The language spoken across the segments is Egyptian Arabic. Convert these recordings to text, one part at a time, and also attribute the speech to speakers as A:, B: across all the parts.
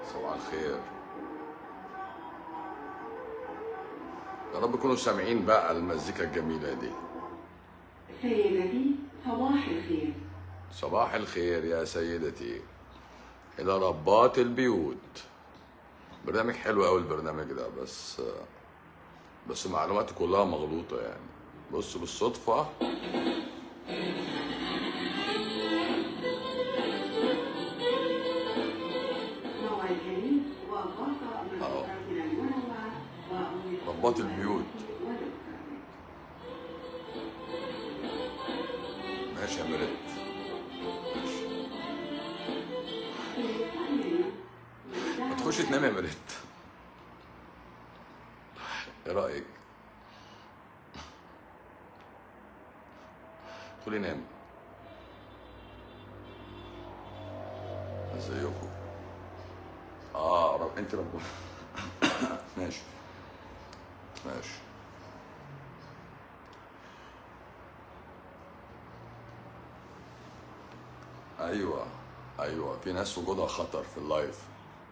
A: صباح الخير يا رب تكونوا سامعين بقى المزيكا الجميلة دي
B: سيدتي صباح الخير
A: صباح الخير يا سيدتي إلى ربات البيوت برنامج حلو قوي البرنامج ده بس بس معلوماته كلها مغلوطة يعني بص بالصدفة
B: موعد جديد وغطاء من
A: أهو.
B: من المنوع ومن
A: ربات البيوت ماشي يا مريت ماشي ما تخش تنام يا مريت ايه رأيك؟ ادخلي نام ازيكم؟ اه رب انت ربنا ماشي ماشي ايوه ايوه في ناس وجودها خطر في اللايف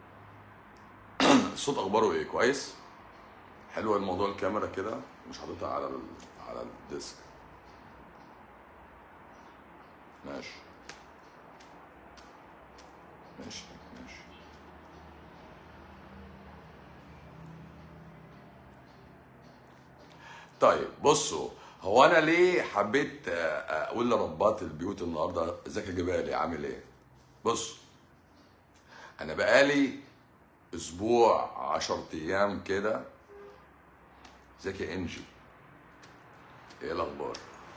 A: الصوت اخباره ايه كويس حلو الموضوع الكاميرا كده مش حاططها على ال... على الديسك ماشي ماشي ماشي طيب بصوا هو انا ليه حبيت آه، اقول لربات البيوت النهارده ازيك يا جبالي عامل ايه بص انا بقالي اسبوع عشر ايام كده ازيك يا انجي ايه الاخبار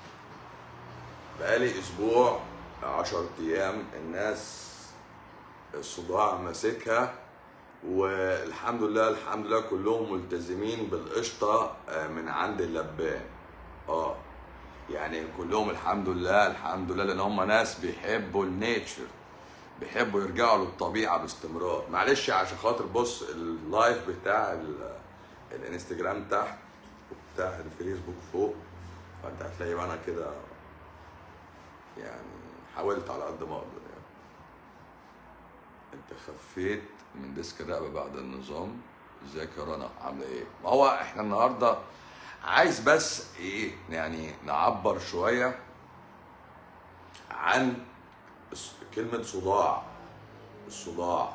A: بقالي اسبوع عشر ايام الناس الصداع ماسكها والحمد لله الحمد لله كلهم ملتزمين بالقشطه آه، من عند اللبان اه يعني كلهم الحمد لله الحمد لله لان هم ناس بيحبوا النيتشر بيحبوا يرجعوا للطبيعه باستمرار معلش عشان خاطر بص اللايف بتاع ال- الانستجرام تحت وبتاع الفيسبوك فوق فانت هتلاقي بقى انا كده يعني حاولت على قد ما اقدر يعني انت خفيت من ديسك الرقبه بعد النظام ازيك يا رنا عامله ايه ما هو احنا النهارده عايز بس ايه يعني نعبر شويه عن الس- كلمه صداع الصداع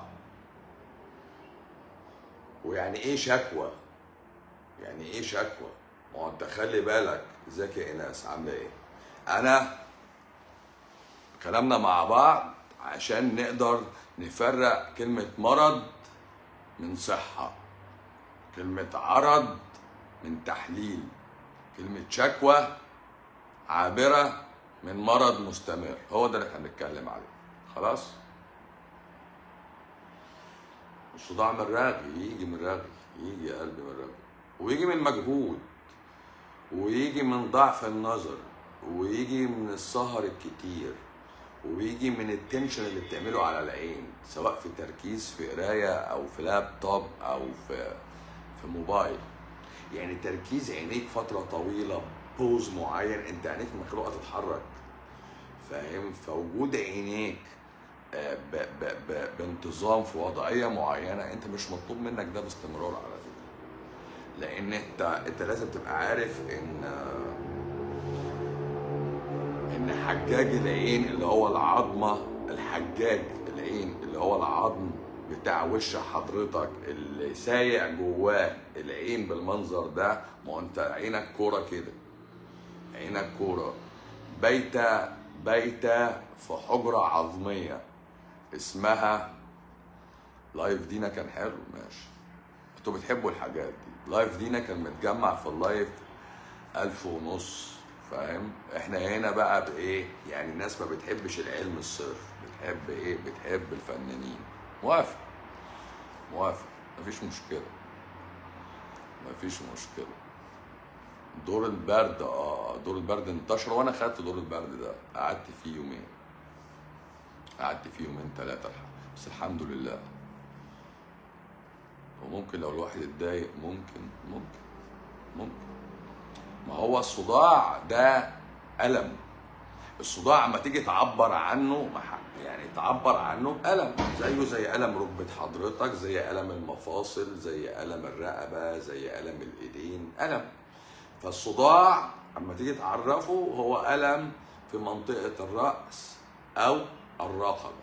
A: ويعني ايه شكوى يعني ايه شكوى ما هو انت خلي بالك ازيك يا ايناس عامله ايه انا كلامنا مع بعض عشان نقدر نفرق كلمة مرض من صحة كلمة عرض من تحليل كلمة شكوى عابرة من مرض مستمر هو ده اللي احنا بنتكلم عليه خلاص الصداع من الرغي يجي من الرغي يجي يا قلبي من الرغي ويجي من مجهود ويجي من ضعف النظر ويجي من السهر الكتير ويجي من التنشن اللي بتعمله على العين سواء في تركيز في قرايه او في لابتوب او في في موبايل يعني تركيز عينيك فتره طويله بوز معين انت عينيك مخلوقه تتحرك فاهم فوجود عينيك آه، ب ب ب بانتظام في وضعيه معينه انت مش مطلوب منك ده باستمرار على فكره لان انت انت لازم تبقى عارف ان آه، ان حجاج العين اللي هو العظمه الحجاج العين اللي هو العظم بتاع وش حضرتك اللي سايع جواه العين بالمنظر ده ما هو انت عينك كوره كده عينك كوره بايته بايته في حجره عظميه اسمها لايف دينا كان حلو ماشي انتوا بتحبوا الحاجات دي لايف دينا كان متجمع في اللايف ألف ونص فاهم احنا هنا بقى بايه يعني الناس ما بتحبش العلم الصرف بتحب ايه بتحب الفنانين موافق موافق مفيش مشكله مفيش مشكله دور البرد اه دور البرد انتشر وانا خدت دور البرد ده قعدت فيه يومين قعدت فيه يومين ثلاثه بس الحمد لله وممكن لو الواحد اتضايق ممكن ممكن ممكن ما هو الصداع ده ألم الصداع اما تيجي تعبر عنه مح- يعني تعبر عنه بألم زيه زي ألم ركبة حضرتك زي ألم المفاصل زي ألم الرقبة زي ألم الإيدين ألم فالصداع اما تيجي تعرفه هو ألم في منطقة الرأس أو الرقبة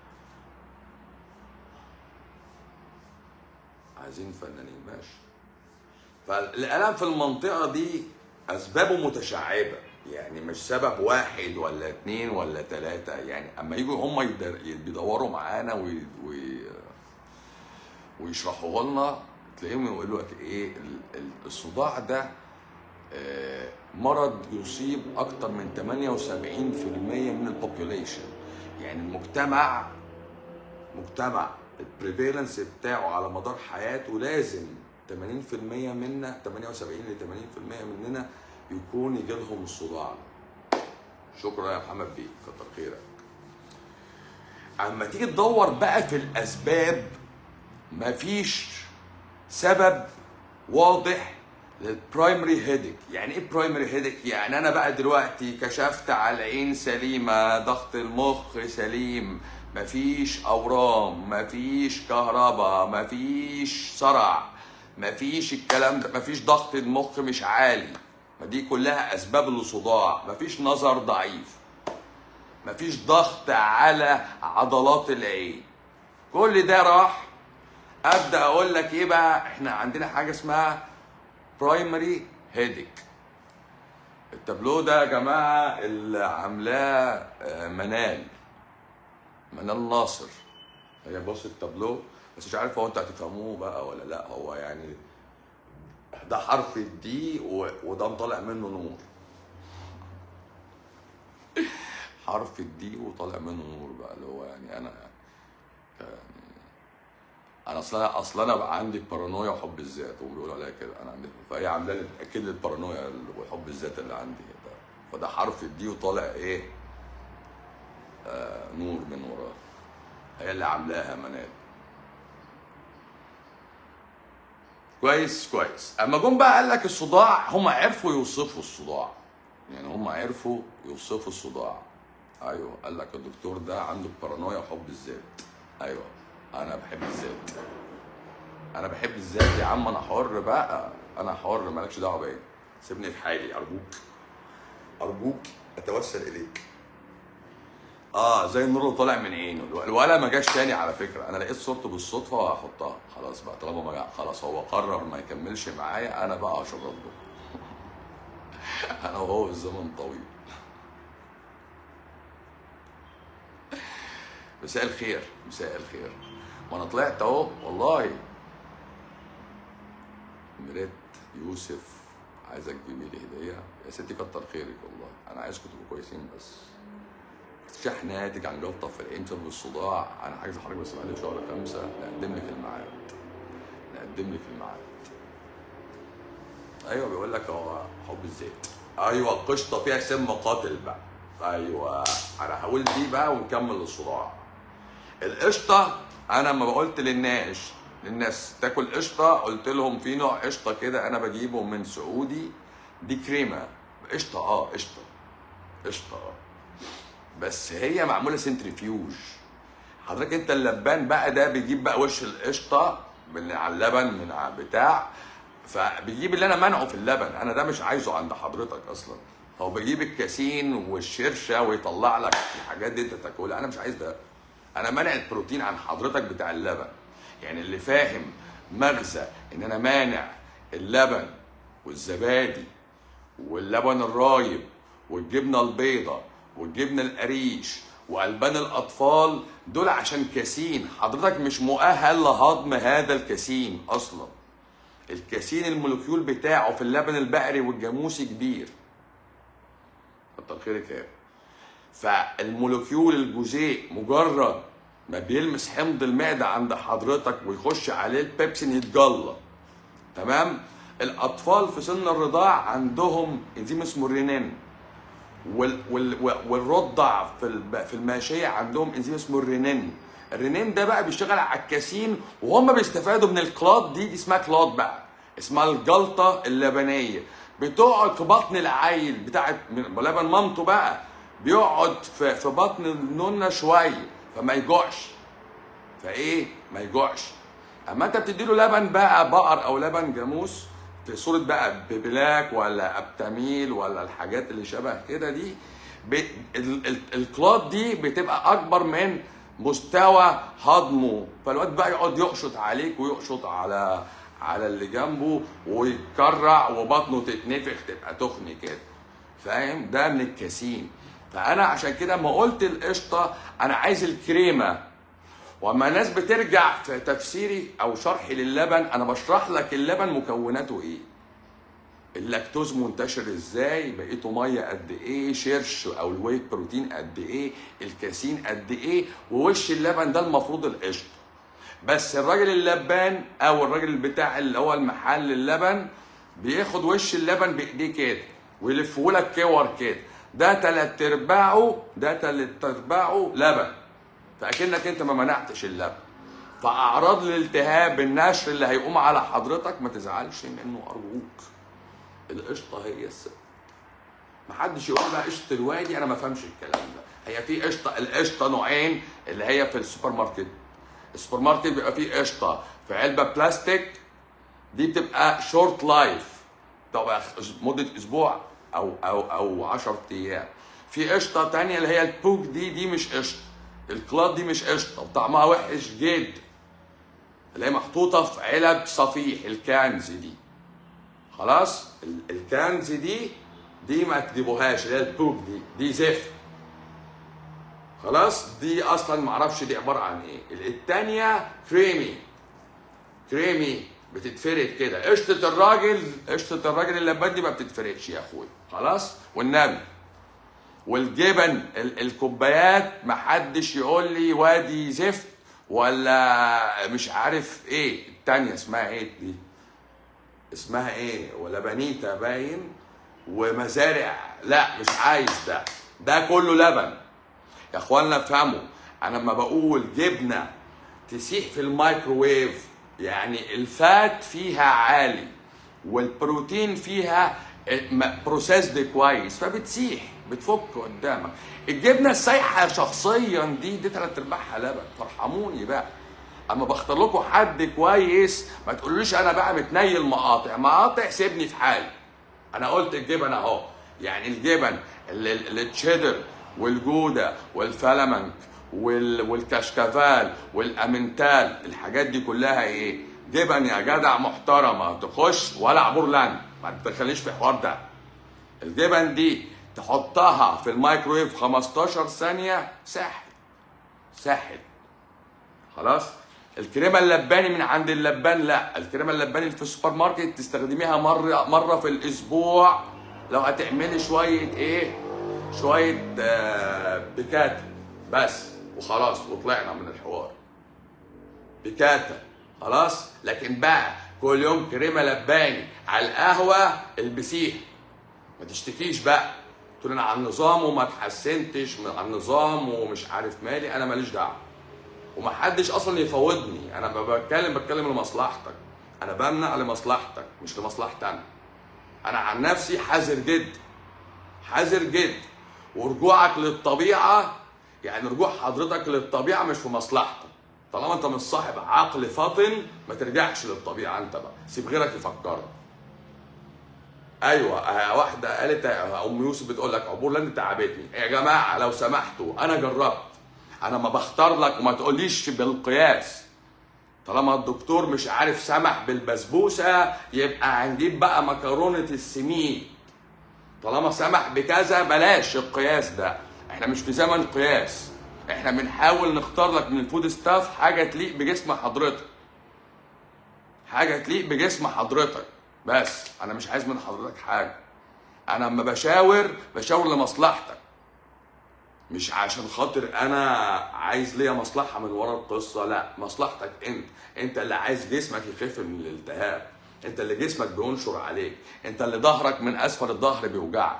A: عايزين فنانين ماشي فالألم في المنطقة دي أسبابه متشعبة يعني مش سبب واحد ولا اتنين ولا تلاتة يعني أما يجوا هم يدر- بيدوروا معانا وي... وي... ويشرحوه لنا تلاقيهم يقولوا لك إيه ال- ال- الصداع ده آه، مرض يصيب أكتر من 78% من البوبيوليشن يعني المجتمع مجتمع البريفالنس بتاعه على مدار حياته لازم 80% منا 78 ل 80% مننا يكون يجي لهم الصداع شكرا يا محمد بيه كتر خيرك اما تيجي تدور بقى في الاسباب مفيش سبب واضح للبرايمري هيدك يعني ايه برايمري هيدك يعني انا بقى دلوقتي كشفت على العين سليمه ضغط المخ سليم مفيش اورام مفيش كهرباء مفيش صرع مفيش الكلام ده مفيش ضغط المخ مش عالي ما دي كلها اسباب للصداع مفيش نظر ضعيف مفيش ضغط على عضلات العين كل ده راح ابدا اقول لك ايه بقى احنا عندنا حاجه اسمها برايمري هيدك التابلو ده يا جماعه اللي عاملاه آه، منال منال ناصر هي بص التابلو بس مش عارف هو انتوا هتفهموه بقى ولا لا هو يعني ده حرف الدي و- وده مطلع منه نور حرف الدي وطالع منه نور بقى اللي هو يعني انا انا اصلا اصلا انا بقى عندي بارانويا وحب الذات هم بيقولوا عليا كده انا عندي فهي عامله لي اكيد لي البارانويا وحب الذات اللي عندي ده فده حرف الدي وطالع ايه آه نور من وراه هي اللي عاملاها منال كويس كويس اما جم بقى قال لك الصداع هم عرفوا يوصفوا الصداع يعني هم عرفوا يوصفوا الصداع ايوه قال لك الدكتور ده عنده بارانويا وحب الذات ايوه انا بحب الذات انا بحب الذات يا عم انا حر بقى انا حر مالكش دعوه بيا سيبني في حالي ارجوك ارجوك اتوسل اليك اه زي النور اللي طالع من عينه الو- الولا ما جاش تاني على فكره انا لقيت صورته بالصدفه وهحطها خلاص بقى طالما ما جا- خلاص هو قرر ما يكملش معايا انا بقى هشرب له انا وهو الزمن طويل مساء الخير مساء الخير وانا طلعت اهو والله مريت يوسف عايزك تجيبي لي هديه يا ستي كتر خيرك والله انا عايزكم تبقوا كويسين بس اكتشاح ناتج عن جلطه في العين بسبب الصداع انا عايز حضرتك بس بعد شهر خمسه نقدم لك الميعاد نقدم لك الميعاد ايوه بيقول لك هو حب الذات ايوه القشطه فيها سم قاتل بقى ايوه انا هقول دي بقى ونكمل الصداع القشطه انا لما قلت للناس للناس تاكل قشطه قلت لهم في نوع قشطه كده انا بجيبه من سعودي دي كريمه قشطه اه قشطه قشطه اه بس هي معموله سنتريفيوج حضرتك انت اللبان بقى ده بيجيب بقى وش القشطه من على اللبن من على بتاع فبيجيب اللي انا منعه في اللبن انا ده مش عايزه عند حضرتك اصلا هو بيجيب الكاسين والشرشه ويطلع لك الحاجات دي انت تاكلها انا مش عايز ده انا مانع البروتين عن حضرتك بتاع اللبن يعني اللي فاهم مغزى ان انا مانع اللبن والزبادي واللبن الرايب والجبنه البيضاء والجبنه القريش والبان الاطفال دول عشان كاسين حضرتك مش مؤهل لهضم هذا الكاسين اصلا الكاسين المولكيول بتاعه في اللبن البقري والجاموسي كبير كتر خيرك يا فالمولكيول الجزيء مجرد ما بيلمس حمض المعده عند حضرتك ويخش عليه البيبسين يتجلط تمام الاطفال في سن الرضاع عندهم انزيم اسمه الرينين وال وال والرضع في الب- في الماشيه عندهم انزيم اسمه الرينين الرينين ده بقى بيشتغل على الكاسين وهم بيستفادوا من الكلاد دي دي اسمها كلاد بقى اسمها الجلطه اللبنيه بتقعد في بطن العيل بتاعت من- لبن مامته بقى بيقعد في في بطن النونه شويه فما يجوعش فايه ما يجوعش اما انت بتديله لبن بقى بقر او لبن جاموس في صوره بقى ببلاك ولا ابتاميل ولا الحاجات اللي شبه كده دي ب... ال... ال... الكلات دي بتبقى اكبر من مستوى هضمه فالواد بقى يقعد يقشط عليك ويقشط على على اللي جنبه ويتكرع وبطنه تتنفخ تبقى تخن كده فاهم ده من الكاسين فانا عشان كده ما قلت القشطه انا عايز الكريمه واما الناس بترجع في تفسيري او شرحي للبن انا بشرح لك اللبن مكوناته ايه اللاكتوز منتشر ازاي بقيته ميه قد ايه شرش او الواي بروتين قد ايه الكاسين قد ايه ووش اللبن ده المفروض القشطه بس الراجل اللبان او الراجل بتاع اللي هو المحل اللبن بياخد وش اللبن بايديه كده ويلفه لك كور كده ده تلات ارباعه ده تلات ارباعه لبن فاكنك انت ما منعتش اللبن فاعراض الالتهاب النشر اللي هيقوم على حضرتك ما تزعلش منه ارجوك القشطه هي الست محدش يقول بقى قشطه الوادي انا ما فهمش الكلام ده هي في قشطه القشطه نوعين اللي هي في السوبر ماركت السوبر ماركت بيبقى فيه قشطه في علبه بلاستيك دي بتبقى شورت لايف تبقى مده اسبوع او او او 10 ايام في قشطه تانية اللي هي البوك دي دي مش قشطه الكلاد دي مش قشطه وطعمها وحش جدا اللي هي محطوطه في علب صفيح الكنز دي خلاص ال- الكنز دي دي ما تجيبوهاش اللي هي البوك دي دي زفت خلاص دي اصلا معرفش دي عباره عن ايه التانية كريمي كريمي بتتفرد كده قشطه الراجل قشطه الراجل اللبان دي ما بتتفردش يا اخويا خلاص والنبي والجبن ال- الكوبايات محدش يقول لي وادي زفت ولا مش عارف ايه التانية اسمها ايه دي اسمها ايه ولا بنيتا باين ومزارع لا مش عايز ده ده كله لبن يا اخوانا افهموا انا لما بقول جبنه تسيح في الميكروويف يعني الفات فيها عالي والبروتين فيها بروسيسد كويس فبتسيح بتفك قدامك الجبنه السايحه شخصيا دي دي تلات ارباعها لبن فارحموني بقى اما بختار لكم حد كويس ما تقولوش انا بقى متنيل مقاطع مقاطع سيبني في حالي انا قلت الجبن اهو يعني الجبن ال- ال- التشيدر والجوده والفلامنك وال- والكشكفال والامنتال الحاجات دي كلها ايه جبن يا جدع محترمه تخش ولا عبور لاند ما تدخليش في الحوار ده الجبن دي تحطها في الميكرويف 15 ثانيه ساحل ساحل خلاص الكريمه اللباني من عند اللبان لا الكريمه اللباني في السوبر ماركت تستخدميها مره مره في الاسبوع لو هتعملي شويه ايه شويه آه بيكاتا بس وخلاص وطلعنا من الحوار بيكاتا خلاص لكن بقى كل يوم كريمه لباني على القهوه البسيها ما تشتكيش بقى تقول انا على النظام وما اتحسنتش من على النظام ومش عارف مالي انا ماليش دعوه ومحدش اصلا يفوضني انا ما بتكلم بتكلم لمصلحتك انا بمنع لمصلحتك مش لمصلحتي انا انا عن نفسي حذر جدا حذر جدا ورجوعك للطبيعه يعني رجوع حضرتك للطبيعه مش في مصلحتك طالما انت مش صاحب عقل فطن ما ترجعش للطبيعه انت بقى سيب غيرك يفكرك ايوه آه، واحده قالت آه، ام يوسف بتقول لك عبور لاند تعبتني يا جماعه لو سمحتوا انا جربت انا ما بختار لك وما تقوليش بالقياس طالما الدكتور مش عارف سمح بالبسبوسه يبقى هنجيب بقى مكرونه السميد طالما سمح بكذا بلاش القياس ده احنا مش في زمن قياس احنا بنحاول نختار لك من الفود ستاف حاجه تليق بجسم حضرتك حاجه تليق بجسم حضرتك بس انا مش عايز من حضرتك حاجه انا لما بشاور بشاور لمصلحتك مش عشان خاطر انا عايز ليا مصلحه من ورا القصه لا مصلحتك انت انت اللي عايز جسمك يخف من الالتهاب انت اللي جسمك بينشر عليك انت اللي ظهرك من اسفل الظهر بيوجعك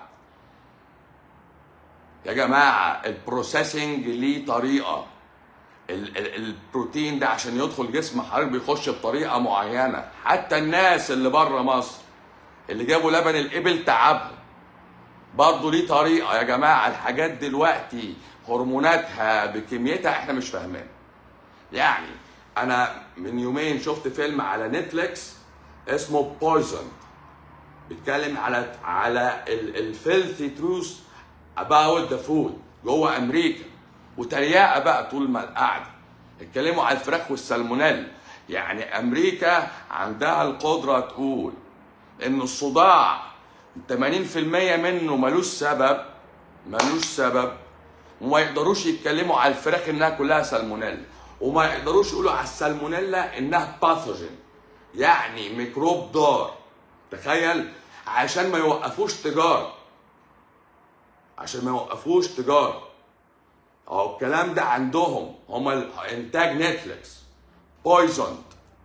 A: يا جماعه البروسيسنج ليه طريقه ال- ال- البروتين ده عشان يدخل جسم حضرتك بيخش بطريقه معينه حتى الناس اللي بره مصر اللي جابوا لبن الابل تعبهم برضه ليه طريقه يا جماعه الحاجات دلوقتي هرموناتها بكميتها احنا مش فاهمين يعني انا من يومين شفت فيلم على نتفليكس اسمه بويزن بيتكلم على على الفيلثي تروث اباوت ذا فود جوه امريكا وتريقه بقى طول ما القعده اتكلموا على الفراخ والسالمونيلا يعني امريكا عندها القدره تقول ان الصداع 80% منه ملوش سبب ملوش سبب وما يقدروش يتكلموا على الفراخ انها كلها سالمونيلا وما يقدروش يقولوا على السالمونيلا انها باثوجين يعني ميكروب ضار تخيل عشان ما يوقفوش تجاره عشان ما يوقفوش تجاره اهو الكلام ده عندهم هم انتاج نتفليكس بويزون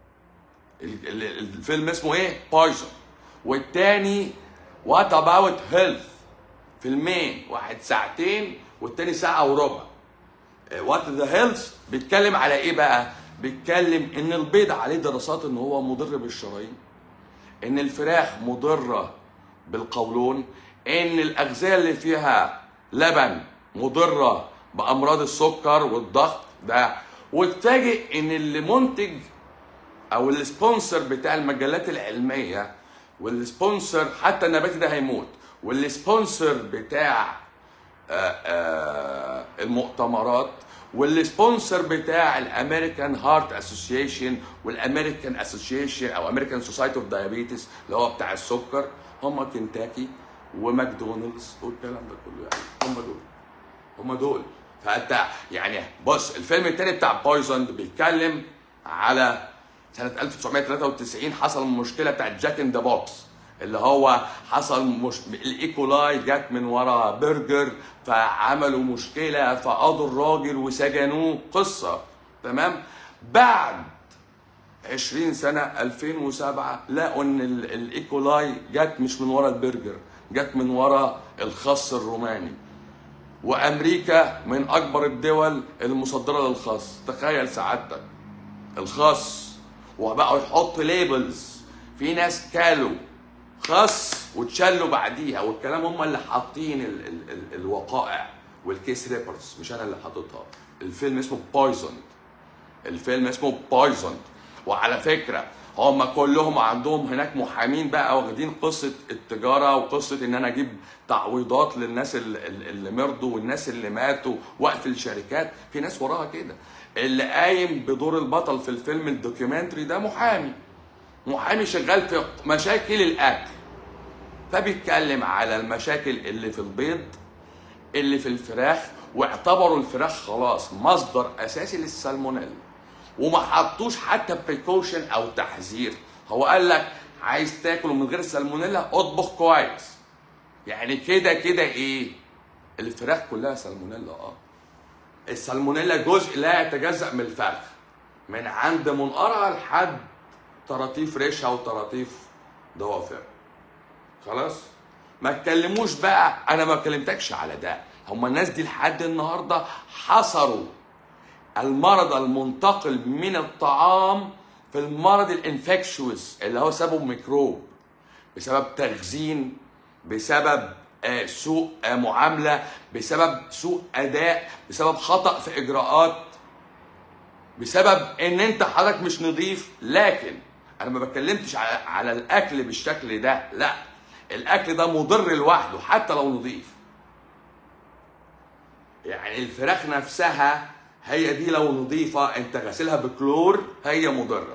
A: الفيلم اسمه ايه بويزون والتاني وات اباوت هيلث فيلمين واحد ساعتين والتاني ساعه وربع وات ذا هيلث بيتكلم على ايه بقى بيتكلم ان البيض عليه دراسات ان هو مضر بالشرايين ان الفراخ مضره بالقولون ان الاغذيه اللي فيها لبن مضره بامراض السكر والضغط ده واتفاجئ ان اللي منتج او السبونسر بتاع المجلات العلميه والسبونسر حتى النباتي ده هيموت والسبونسر بتاع آآ آآ المؤتمرات والسبونسر بتاع الامريكان هارت اسوسيشن والامريكان اسوسيشن او امريكان سوسايتي اوف دايابيتس اللي هو بتاع السكر هم كنتاكي وماكدونالدز والكلام ده كله يعني هم دول هم دول فانت يعني بص الفيلم التاني بتاع بويزون بيتكلم على سنة 1993 حصل المشكلة بتاعت جاك ان ذا بوكس اللي هو حصل مش... الايكولاي جت من ورا برجر فعملوا مشكلة فقضوا الراجل وسجنوه قصة تمام بعد 20 سنة 2007 لقوا ان ال- الايكولاي جت مش من ورا البرجر جت من ورا الخس الروماني وامريكا من اكبر الدول المصدره للخس تخيل سعادتك الخس وبقوا يحط ليبلز في ناس كالوا خس وتشلوا بعديها والكلام هم اللي حاطين ال ال ال الوقائع والكيس ريبورتس مش انا اللي حاططها الفيلم اسمه بويزون الفيلم اسمه بويزون وعلى فكره هم كلهم عندهم هناك محامين بقى واخدين قصه التجاره وقصه ان انا اجيب تعويضات للناس ال- ال- اللي مرضوا والناس اللي ماتوا وقف الشركات في ناس وراها كده اللي قايم بدور البطل في الفيلم الدوكيومنتري ده محامي محامي شغال في مشاكل الاكل فبيتكلم على المشاكل اللي في البيض اللي في الفراخ واعتبروا الفراخ خلاص مصدر اساسي للسالمونيلا وما حطوش حتى بريكوشن او تحذير هو قال لك عايز تاكل من غير السالمونيلا اطبخ كويس يعني كده كده ايه الفراخ كلها سالمونيلا اه السالمونيلا جزء لا يتجزأ من الفرخ من عند منقرها لحد طراطيف ريشها وطراطيف ضوافر خلاص ما تكلموش بقى انا ما كلمتكش على ده هم الناس دي لحد النهارده حصروا المرض المنتقل من الطعام في المرض الانفكشوس اللي هو سببه ميكروب بسبب تخزين بسبب آه، سوء آه، معامله بسبب سوء اداء بسبب خطا في اجراءات بسبب ان انت حضرتك مش نظيف لكن انا ما بتكلمتش على على الاكل بالشكل ده لا الاكل ده مضر لوحده حتى لو نظيف يعني الفراخ نفسها هي دي لو نظيفه انت غاسلها بكلور هي مضره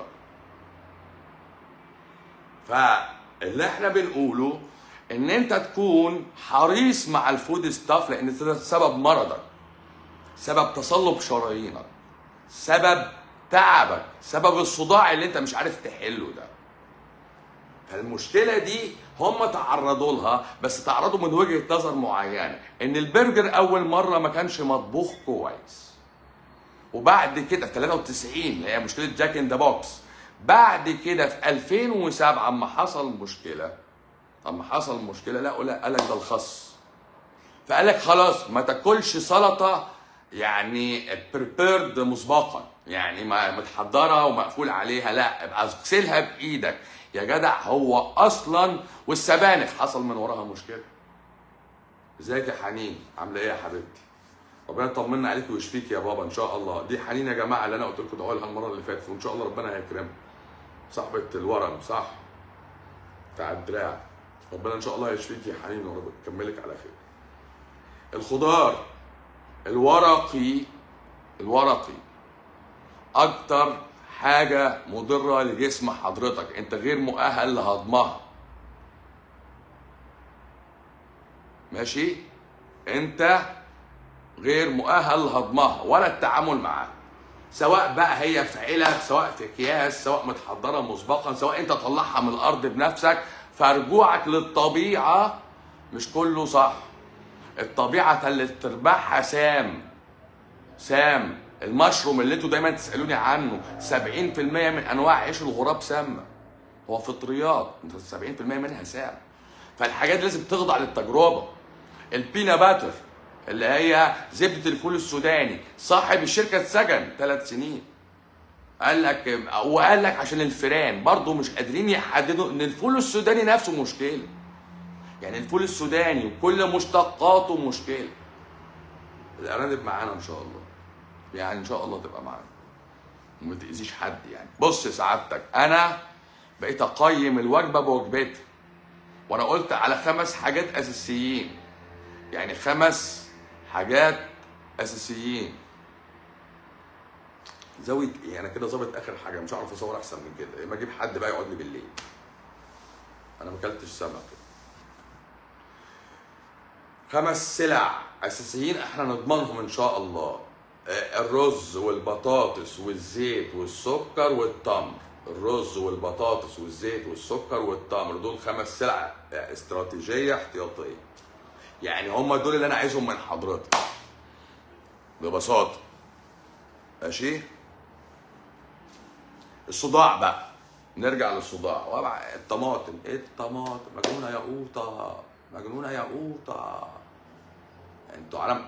A: فاللي احنا بنقوله ان انت تكون حريص مع الفود ستاف لان ده سبب مرضك سبب تصلب شرايينك سبب تعبك سبب الصداع اللي انت مش عارف تحله ده فالمشكله دي هم تعرضوا لها بس تعرضوا من وجهه نظر معينه ان البرجر اول مره ما كانش مطبوخ كويس وبعد كده في 93 اللي هي مشكله جاك ان ذا بوكس بعد كده في 2007 اما حصل مشكله اما حصل مشكله لا لا قال لك ده الخس فقال لك خلاص ما تاكلش سلطه يعني بريبيرد مسبقا يعني ما متحضره ومقفول عليها لا ابقى اغسلها بايدك يا جدع هو اصلا والسبانخ حصل من وراها مشكله ازيك يا حنين عامله ايه يا حبيبتي ربنا يطمنا عليك ويشفيك يا بابا ان شاء الله دي حنين يا جماعه اللي انا قلت لكم ادعوا لها المره اللي فاتت وان شاء الله ربنا هيكرمها صاحبه الورم صح بتاع الدراع ربنا ان شاء الله يشفيك يا حنين ورب يكملك على خير الخضار الورقي الورقي اكتر حاجه مضره لجسم حضرتك انت غير مؤهل لهضمها ماشي انت غير مؤهل لهضمها ولا التعامل معاها سواء بقى هي في علب سواء في اكياس سواء متحضره مسبقا سواء انت طلعها من الارض بنفسك فرجوعك للطبيعه مش كله صح الطبيعه اللي تربحها سام سام المشروم اللي انتوا دايما تسالوني عنه 70% من انواع عيش الغراب سامه هو فطريات 70% منها سام فالحاجات دي لازم تخضع للتجربه البينا باتر اللي هي زبده الفول السوداني صاحب الشركه اتسجن ثلاث سنين قال لك وقال لك عشان الفيران برضه مش قادرين يحددوا ان الفول السوداني نفسه مشكله يعني الفول السوداني وكل مشتقاته مشكله الارانب معانا ان شاء الله يعني ان شاء الله تبقى معانا وما تاذيش حد يعني بص يا سعادتك انا بقيت اقيم الوجبه بوجبتها وانا قلت على خمس حاجات اساسيين يعني خمس حاجات اساسيين زاويه ايه انا كده ظابط اخر حاجه مش هعرف اصور احسن من كده اما اجيب حد بقى يقعد لي بالليل انا ما اكلتش سمك خمس سلع اساسيين احنا نضمنهم ان شاء الله آه، الرز والبطاطس والزيت والسكر والتمر الرز والبطاطس والزيت والسكر والتمر دول خمس سلع آه، استراتيجيه احتياطيه يعني هم دول اللي انا عايزهم من حضرتك ببساطه ماشي الصداع بقى نرجع للصداع وبع- الطماطم ايه الطماطم مجنونه يا قوطه مجنونه يا قوطه انتوا عالم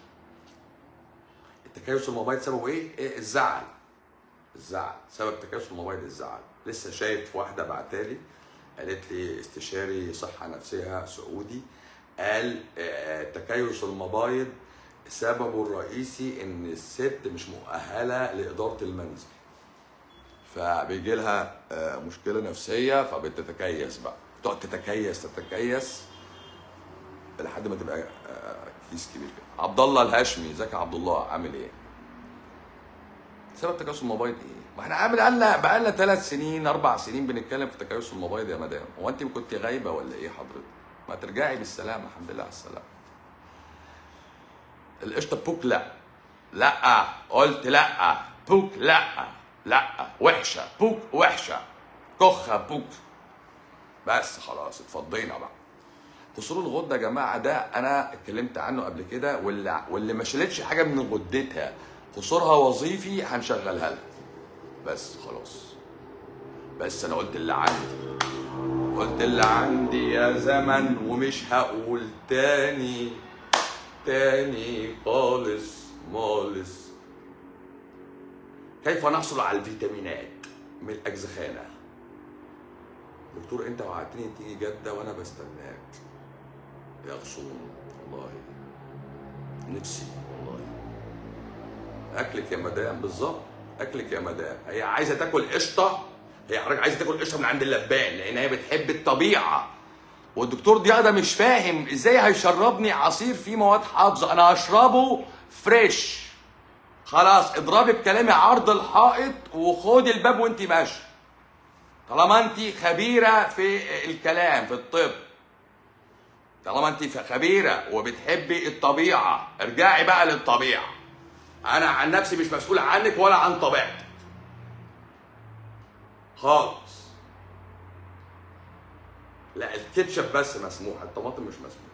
A: التكيس المبيض سببه ايه؟ إيه الزعل الزعل سبب تكيس المبيض الزعل لسه شايف واحده بعتالي قالت لي استشاري صحه نفسيه سعودي قال آه، تكيس المبايض سببه الرئيسي ان الست مش مؤهله لاداره المنزل فبيجي لها آه، مشكله نفسيه فبتتكيس بقى تقعد تتكيس تتكيس لحد ما تبقى آه، كيس كبير كده عبد الله الهاشمي ازيك يا عبد الله عامل ايه سبب تكيس المبايض ايه ما احنا عامل بقالنا بقالنا ثلاث سنين اربع سنين بنتكلم في تكيس المبايض يا مدام هو انت كنت غايبه ولا ايه حضرتك ما ترجعي بالسلامه الحمد لله على السلامه القشطه بوك لا لا قلت لا بوك لا لا وحشه بوك وحشه كخه بوك بس خلاص اتفضينا بقى قصور الغده يا جماعه ده انا اتكلمت عنه قبل كده واللي واللي ما شالتش حاجه من غدتها قصورها وظيفي هنشغلها لها بس خلاص بس انا قلت اللي عندي قلت اللي عندي يا زمن ومش هقول تاني تاني خالص مالص كيف نحصل على الفيتامينات من الاجزخانه دكتور انت وعدتني تيجي جده وانا بستناك يا غصون والله نفسي والله اكلك يا مدام بالظبط اكلك يا مدام هي عايزه تاكل قشطه هي حضرتك عايزه تاكل قشطه من عند اللبان لان هي بتحب الطبيعه والدكتور ضياء ده مش فاهم ازاي هيشربني عصير فيه مواد حافظه انا هشربه فريش خلاص اضربي بكلامي عرض الحائط وخدي الباب وانت ماشيه طالما انت خبيره في الكلام في الطب طالما انت خبيره وبتحبي الطبيعه ارجعي بقى للطبيعه انا عن نفسي مش مسؤول عنك ولا عن طبيعتك خالص لا الكاتشب بس مسموح الطماطم مش مسموح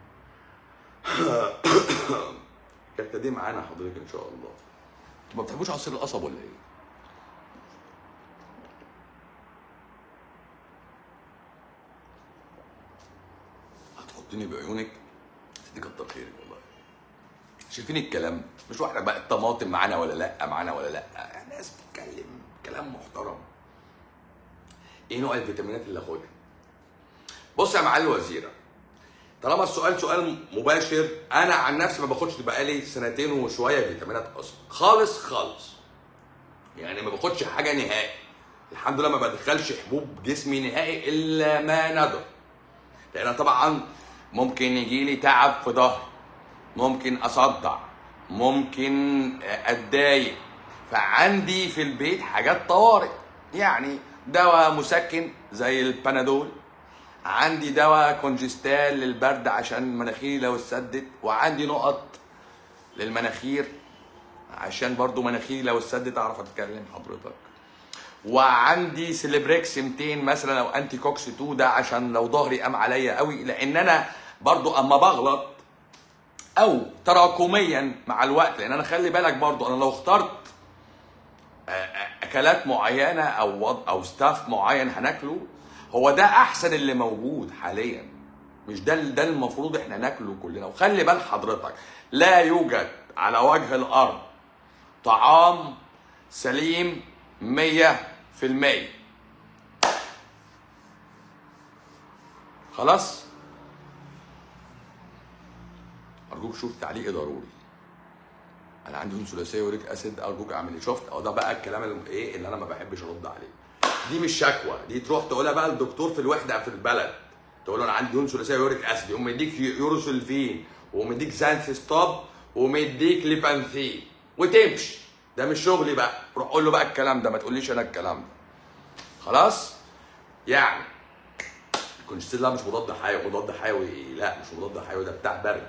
A: كانت دي معانا حضرتك ان شاء الله انتوا ما بتحبوش عصير القصب ولا ايه هتحطني بعيونك دي كتر خيرك والله شايفين الكلام مش واحده بقى الطماطم معانا ولا لا معانا ولا لا يعني ناس بتتكلم كلام محترم ايه نوع الفيتامينات اللي اخدها بص يا معالي الوزيره طالما السؤال سؤال مباشر انا عن نفسي ما باخدش بقالي سنتين وشويه فيتامينات اصلا خالص خالص يعني ما باخدش حاجه نهائي الحمد لله ما بدخلش حبوب جسمي نهائي الا ما ندر لان طبعا ممكن يجي لي تعب في ظهري ممكن اصدع ممكن اتضايق فعندي في البيت حاجات طوارئ يعني دواء مسكن زي البنادول عندي دواء كونجستال للبرد عشان مناخيري لو اتسدت وعندي نقط للمناخير عشان برضو مناخيري لو اتسدت اعرف اتكلم حضرتك وعندي سيلبريكس 200 مثلا او انتي كوكس 2 ده عشان لو ظهري قام عليا قوي لان انا برضو اما بغلط او تراكميا مع الوقت لان انا خلي بالك برضو انا لو اخترت آه، آه، اكلات معينه او وض- او ستاف معين هناكله هو ده احسن اللي موجود حاليا مش ده ده المفروض احنا ناكله كلنا وخلي بال حضرتك لا يوجد على وجه الارض طعام سليم مية في المية خلاص ارجوك شوف تعليقي ضروري انا عندي دهون ثلاثيه يوريك اسيد ارجوك اعمل ايه شفت اه ده بقى الكلام اللي ايه اللي انا ما بحبش ارد عليه دي مش شكوى دي تروح تقولها بقى للدكتور في الوحده في البلد تقول له انا عندي دهون ثلاثيه يوريك اسيد يقوم مديك يوروسلفين ومديك زانث ستوب ومديك ليبانثين وتمشي ده مش شغلي بقى روح قول له بقى الكلام ده ما تقوليش انا الكلام ده خلاص يعني الكونستيل ده مش مضاد حيوي مضاد حيوي إيه؟ لا مش مضاد حيوي ده بتاع برد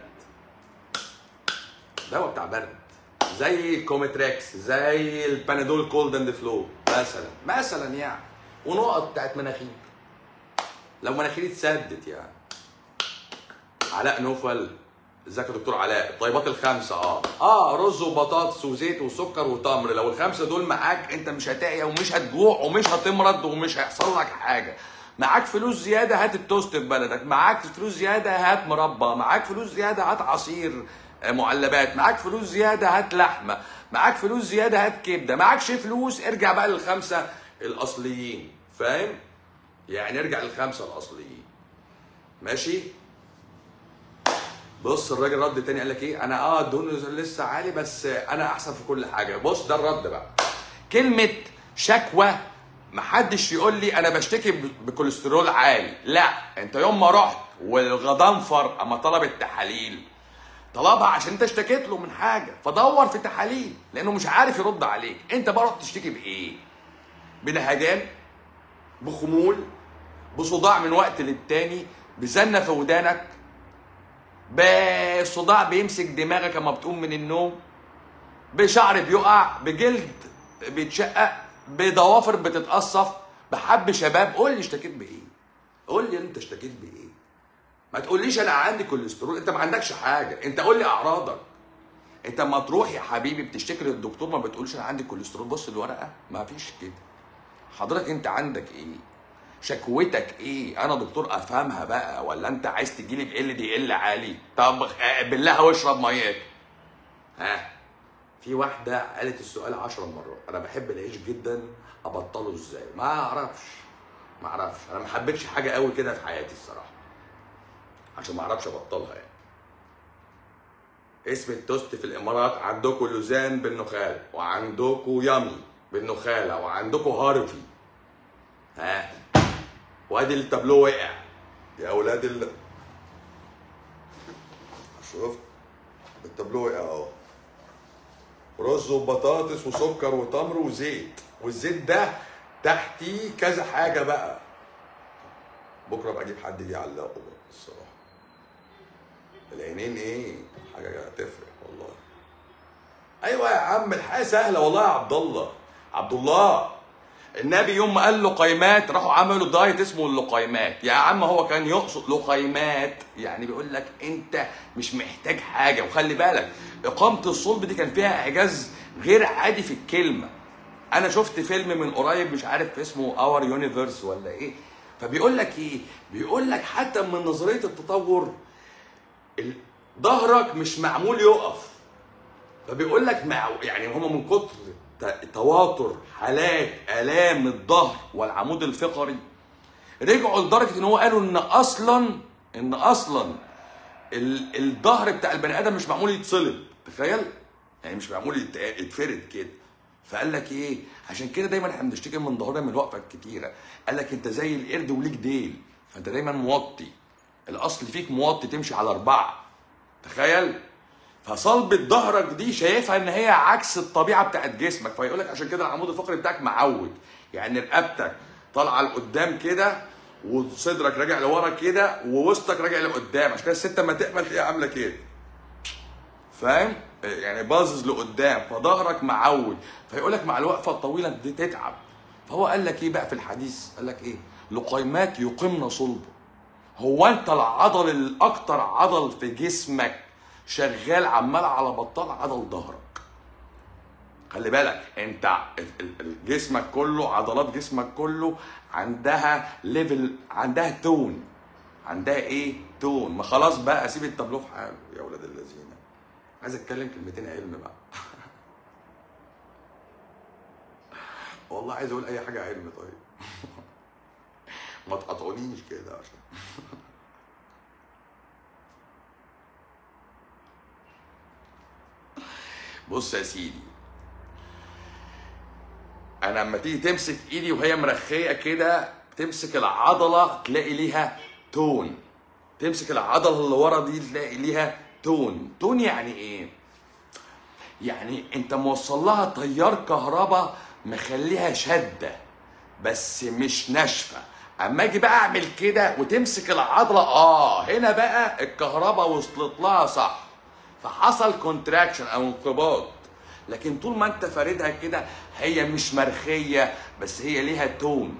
A: دواء بتاع برد زي الكوميتريكس زي البانادول كولد اند فلو مثلا مثلا يعني ونقط بتاعت مناخير لو مناخيري اتسدت يعني علاء نوفل ازيك يا دكتور علاء الطيبات الخمسه اه اه رز وبطاطس وزيت وسكر وتمر لو الخمسه دول معاك انت مش هتعيا ومش هتجوع ومش هتمرض ومش هيحصل لك حاجه معاك فلوس زياده هات التوست في بلدك معاك فلوس زياده هات مربى معاك فلوس زياده هات عصير آه، معلبات معاك فلوس زياده هات لحمه معاك فلوس زياده هات كبده معاكش فلوس ارجع بقى للخمسه الاصليين فاهم يعني ارجع للخمسه الاصليين ماشي بص الراجل رد تاني قال لك ايه انا اه الدهون لسه عالي بس انا احسن في كل حاجه بص ده الرد بقى كلمه شكوى محدش يقول لي انا بشتكي ب- بكوليسترول عالي لا انت يوم ما رحت والغضنفر اما طلب التحاليل طلبها عشان انت اشتكيت له من حاجه فدور في تحاليل لانه مش عارف يرد عليك انت بقى رحت تشتكي بايه بنهجان بخمول بصداع من وقت للتاني بزنه في ودانك بصداع بيمسك دماغك اما بتقوم من النوم بشعر بيقع بجلد بيتشقق بضوافر بتتقصف بحب شباب قول لي اشتكيت بايه قول لي انت اشتكيت بايه ما تقوليش انا عندي كوليسترول انت ما عندكش حاجه انت قول لي اعراضك انت اما تروح يا حبيبي بتشتكي للدكتور ما بتقولش انا عندي كوليسترول بص الورقه ما فيش كده حضرتك انت عندك ايه شكوتك ايه انا دكتور افهمها بقى ولا انت عايز تجيلي بال دي ال عالي طب آه، بالله واشرب ميات ها في واحده قالت السؤال عشر مرات انا بحب العيش جدا ابطله ازاي ما اعرفش ما اعرفش انا ما حبيتش حاجه قوي كده في حياتي الصراحه عشان ما اعرفش ابطلها يعني اسم التوست في الامارات عندكم لوزان بالنخال وعندكم يامي بالنخاله وعندكم هارفي ها وادي التابلو وقع يا اولاد ال شفت التابلو وقع اهو رز وبطاطس وسكر وتمر وزيت والزيت ده تحتيه كذا حاجه بقى بكره بقى اجيب حد يجي يعلقه بقى الصراحه العينين ايه حاجه تفرق والله ايوه يا عم الحياه سهله والله يا عبد الله عبد الله النبي يوم ما قال لقيمات راحوا عملوا دايت اسمه اللقيمات يا عم هو كان يقصد لقيمات يعني بيقول لك انت مش محتاج حاجه وخلي بالك اقامه الصلب دي كان فيها اعجاز غير عادي في الكلمه انا شفت فيلم من قريب مش عارف اسمه اور يونيفرس ولا ايه فبيقول لك ايه بيقول لك حتى من نظريه التطور ال- ظهرك مش معمول يقف فبيقول لك مع يعني هم من كتر ت- تواتر حالات الام الظهر والعمود الفقري رجعوا لدرجه ان هو قالوا ان اصلا ان اصلا ال- الظهر بتاع البني ادم مش معمول يتصلب تخيل يعني مش معمول يت- يتفرد كده فقال لك ايه عشان كده دايما احنا بنشتكي من ظهرنا من الوقفه الكتيره قال لك انت زي القرد وليك ديل فانت دايما موطي الاصل فيك موطي تمشي على اربعه تخيل فصلبة ظهرك دي شايفها ان هي عكس الطبيعه بتاعت جسمك فيقول لك عشان كده العمود الفقري بتاعك معوج يعني رقبتك طالعه لقدام كده وصدرك راجع لورا كده ووسطك راجع لقدام عشان كده الست لما تقبل تلاقيها عامله كده فاهم يعني باظظ لقدام فظهرك معوج فيقول لك مع الوقفه الطويله دي تتعب فهو قال لك ايه بقى في الحديث قال لك ايه لقيمات يقمن صلبه هو انت العضل الاكتر عضل في جسمك شغال عمال على بطال عضل ظهرك خلي بالك انت ال- ال- ال- جسمك كله عضلات جسمك كله عندها ليفل عندها تون عندها ايه تون ما خلاص بقى سيب التابلو في حاله يا ولاد الذين عايز اتكلم كلمتين علم بقى والله عايز اقول اي حاجه علم طيب ما تقطعونيش كده عشان بص يا سيدي انا لما تيجي تمسك ايدي وهي مرخيه كده تمسك العضله تلاقي ليها تون تمسك العضله اللي ورا دي تلاقي ليها تون تون يعني ايه يعني انت موصل لها تيار كهرباء مخليها شده بس مش ناشفه اما اجي بقى اعمل كده وتمسك العضله اه هنا بقى الكهرباء وصلت لها صح فحصل كونتراكشن او انقباض لكن طول ما انت فاردها كده هي مش مرخيه بس هي ليها تون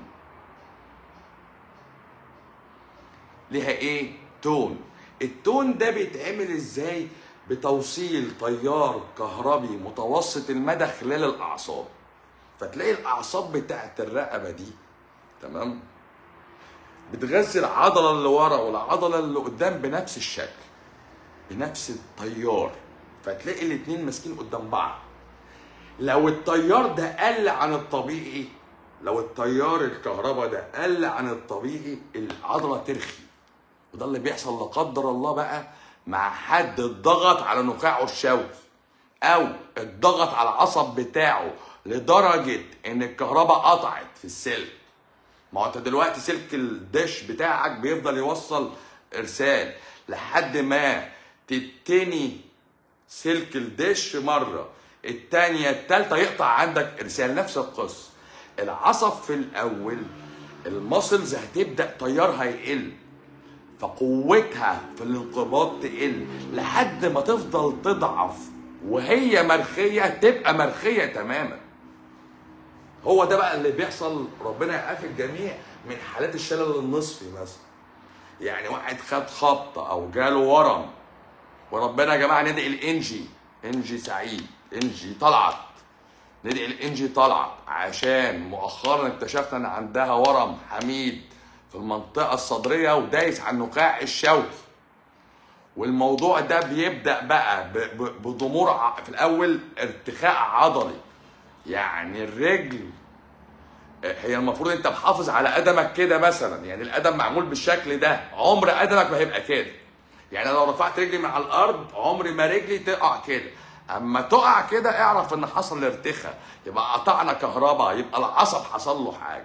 A: ليها ايه تون التون ده بيتعمل ازاي بتوصيل تيار كهربي متوسط المدى خلال الاعصاب فتلاقي الاعصاب بتاعت الرقبه دي تمام بتغذي العضله اللي ورا والعضله اللي قدام بنفس الشكل بنفس التيار فتلاقي الاتنين ماسكين قدام بعض لو التيار ده قل عن الطبيعي لو التيار الكهرباء ده قل عن الطبيعي العضله ترخي وده اللي بيحصل لا قدر الله بقى مع حد اتضغط على نخاعه الشوكي او اتضغط على العصب بتاعه لدرجه ان الكهرباء قطعت في السلك ما هو انت دلوقتي سلك الدش بتاعك بيفضل يوصل ارسال لحد ما تتني سلك الدش مره التانية التالتة يقطع عندك ارسال نفس القصة العصب في الاول المسلز هتبدا تيارها يقل فقوتها في الانقباض تقل لحد ما تفضل تضعف وهي مرخيه تبقى مرخيه تماما هو ده بقى اللي بيحصل ربنا يعافي الجميع من حالات الشلل النصفي مثلا يعني واحد خد خبطه او جاله ورم وربنا يا جماعه ندعي الانجي انجي سعيد انجي طلعت ندعي الانجي طلعت عشان مؤخرا اكتشفنا ان عندها ورم حميد في المنطقه الصدريه ودايس على النخاع الشوكي والموضوع ده بيبدا بقى ب- ب- بضمور ع- في الاول ارتخاء عضلي يعني الرجل هي المفروض انت محافظ على قدمك كده مثلا يعني القدم معمول بالشكل ده عمر قدمك ما هيبقى كده يعني لو رفعت رجلي من على الارض عمر ما رجلي تقع كده اما تقع كده اعرف ان حصل ارتخاء يبقى قطعنا كهرباء يبقى العصب حصل له حاجه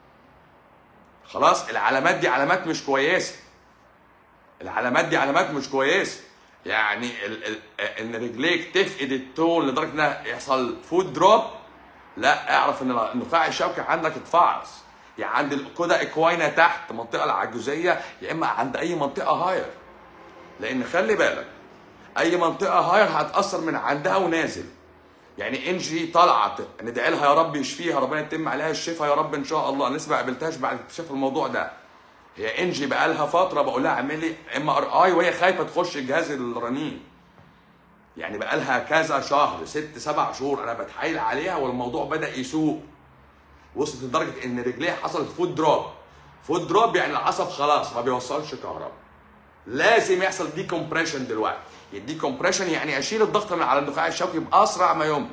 A: خلاص العلامات دي علامات مش كويسه العلامات دي علامات مش كويسه يعني ال ال ان رجليك تفقد التون لدرجه انها يحصل فود دروب لا اعرف ان النخاع الشوكي عندك اتفعص يعني عند الكودا اكواينا تحت المنطقه العجوزيه يا اما عند اي منطقه هاير لان خلي بالك اي منطقه هاير هتاثر من عندها ونازل يعني انجي طلعت ندعي لها يا رب يشفيها ربنا يتم عليها الشفاء يا رب ان شاء الله انا لسه ما قابلتهاش بعد اكتشاف الموضوع ده هي انجي بقى لها فتره بقول لها اعملي ام ار اي وهي خايفه تخش الجهاز الرنين يعني بقى لها كذا شهر ست سبع شهور انا بتحايل عليها والموضوع بدا يسوء وصلت لدرجه ان رجليها حصلت فود دروب فود دروب يعني العصب خلاص ما بيوصلش كهرباء لازم يحصل دي كومبريشن دلوقتي الدي كومبريشن يعني اشيل الضغط من على النخاع الشوكي باسرع ما يمكن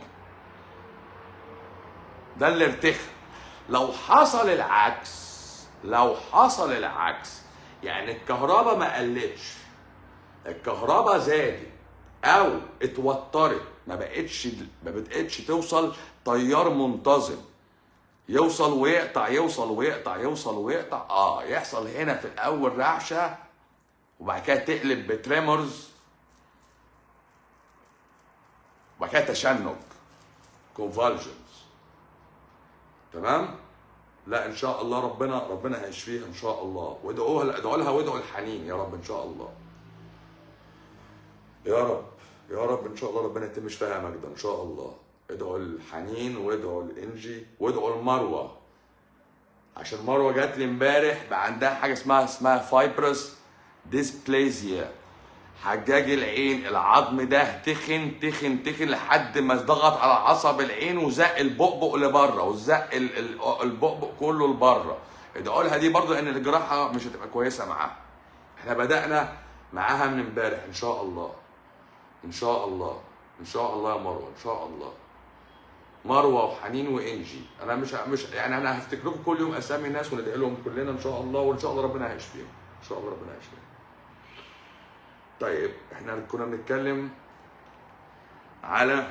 A: ده اللي ارتخى لو حصل العكس لو حصل العكس يعني الكهرباء ما قلتش الكهرباء زادت او اتوترت ما بقتش ما بقتش توصل تيار منتظم يوصل ويقطع يوصل ويقطع يوصل ويقطع اه يحصل هنا في الاول رعشه وبعد كده تقلب بتريمورز وبعد كده تشنج كونفالجنز تمام لا ان شاء الله ربنا ربنا هيشفيها ان شاء الله وادعوها ادعوا لها وادعوا الحنين يا رب ان شاء الله يا رب يا رب ان شاء الله ربنا يتم شفاها يا مجدة ان شاء الله ادعوا الحنين وادعوا الانجي وادعوا المروه عشان مروه جات لي امبارح بقى عندها حاجه اسمها اسمها فايبرس ديسبليزيا حجاج العين العظم ده تخن تخن تخن لحد ما ضغط على عصب العين وزق البؤبؤ لبره وزق ال- ال- البؤبؤ كله لبره ادعوا لها دي برضه لان الجراحه مش هتبقى كويسه معاها احنا بدانا معاها من امبارح ان شاء الله ان شاء الله ان شاء الله يا مروه ان شاء الله مروه وحنين وانجي انا مش مش يعني انا هفتكر لكم كل يوم اسامي ناس وندعي لهم كلنا ان شاء الله وان شاء الله ربنا هيشفيهم ان شاء الله ربنا هيشفيهم طيب احنا كنا بنتكلم على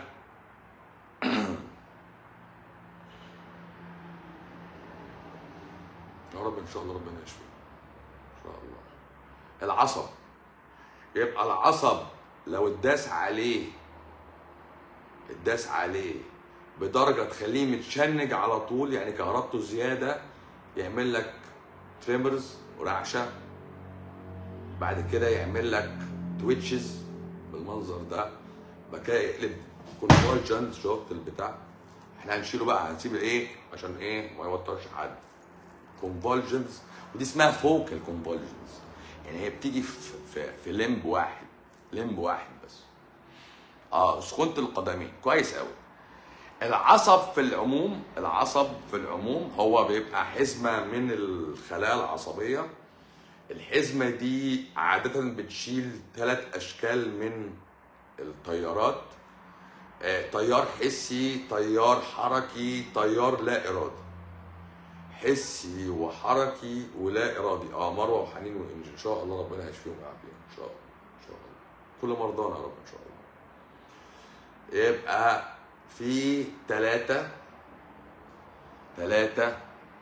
A: يا رب ان شاء الله ربنا يشفيهم ان شاء الله العصب يبقى العصب لو اتداس عليه اتداس عليه بدرجه تخليه متشنج على طول يعني كهربته زياده يعمل لك تريمرز ورعشه بعد كده يعمل لك تويتشز بالمنظر ده بعد كده يقلب كونفولجنت شفت البتاع احنا هنشيله بقى هنسيب الايه عشان ايه ما يوترش حد كونفولجنز ودي اسمها فوكال كونفولجنز يعني هي بتيجي في في, في لمب واحد لمب واحد بس اه سخونه القدمين كويس قوي العصب في العموم العصب في العموم هو بيبقى حزمه من الخلايا العصبيه الحزمه دي عاده بتشيل ثلاث اشكال من التيارات آه، تيار حسي تيار حركي تيار لا ارادي حسي وحركي ولا ارادي اه مروه وحنين وانجي ان شاء الله ربنا هيشفيهم ويعافيهم ان شاء الله ان شاء الله كل مرضانا يا رب ان شاء الله يبقى في ثلاثة ثلاثة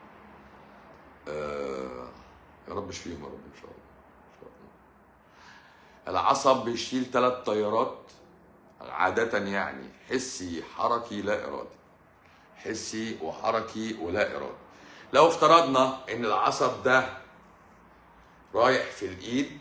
A: آه يا رب اشفيهم يا رب ان شاء الله ان شاء الله العصب بيشيل ثلاث تيارات عادة يعني حسي حركي لا ارادي حسي وحركي ولا ارادي لو افترضنا ان العصب ده رايح في الايد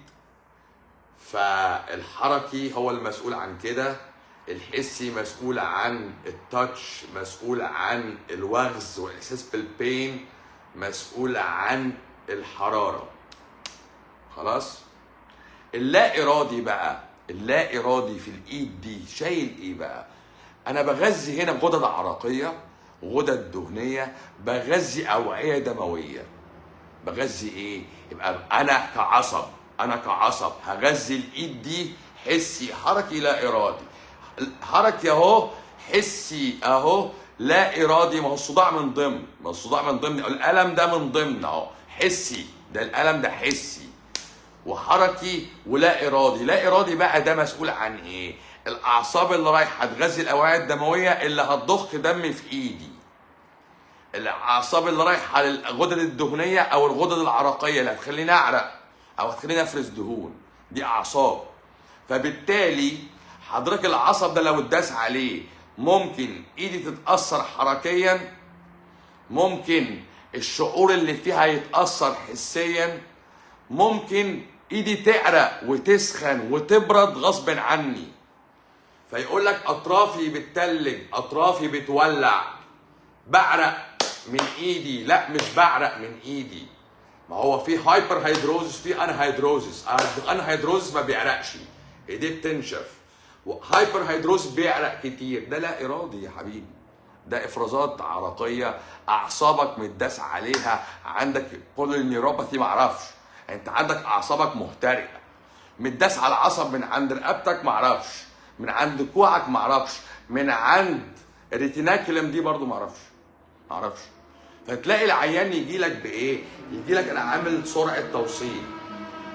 A: فالحركي هو المسؤول عن كده الحسي مسؤول عن التاتش مسؤول عن الوغز والاحساس بالبين مسؤول عن الحراره خلاص اللا ارادي بقى اللا ارادي في الايد دي شايل ايه بقى انا بغذي هنا غدد عرقيه غدد دهنيه بغذي اوعيه دمويه بغذي ايه يبقى انا كعصب انا كعصب هغذي الايد دي حسي حركي لا ارادي حركي اهو حسي اهو لا ارادي ما هو الصداع من ضمن ما هو الصداع من ضمن الالم ده من ضمن اهو حسي ده الالم ده حسي وحركي ولا ارادي لا ارادي بقى ده مسؤول عن ايه الاعصاب اللي رايحه تغذي الاوعيه الدمويه اللي هتضخ دم في ايدي الاعصاب اللي رايحه للغدد الدهنيه او الغدد العرقيه اللي هتخليني اعرق او هتخليني افرز دهون دي اعصاب فبالتالي حضرتك العصب ده لو اتداس عليه ممكن ايدي تتاثر حركيا ممكن الشعور اللي فيها يتاثر حسيا ممكن ايدي تعرق وتسخن وتبرد غصب عني فيقول لك اطرافي بتتلج اطرافي بتولع بعرق من ايدي لا مش بعرق من ايدي ما هو في هايبر هيدروزس في ان هيدروزس ان هيدروزس ما بيعرقش ايديه بتنشف هايبر هيدروز بيعرق كتير ده لا ارادي يا حبيبي ده افرازات عرقيه اعصابك متداس عليها عندك بولينيوروباثي معرفش انت عندك اعصابك محترقه متداس على عصب من عند رقبتك معرفش من عند كوعك معرفش من عند الريتيناكولم دي برضو معرفش معرفش فتلاقي العيان يجي لك بايه يجي لك انا عامل سرعه توصيل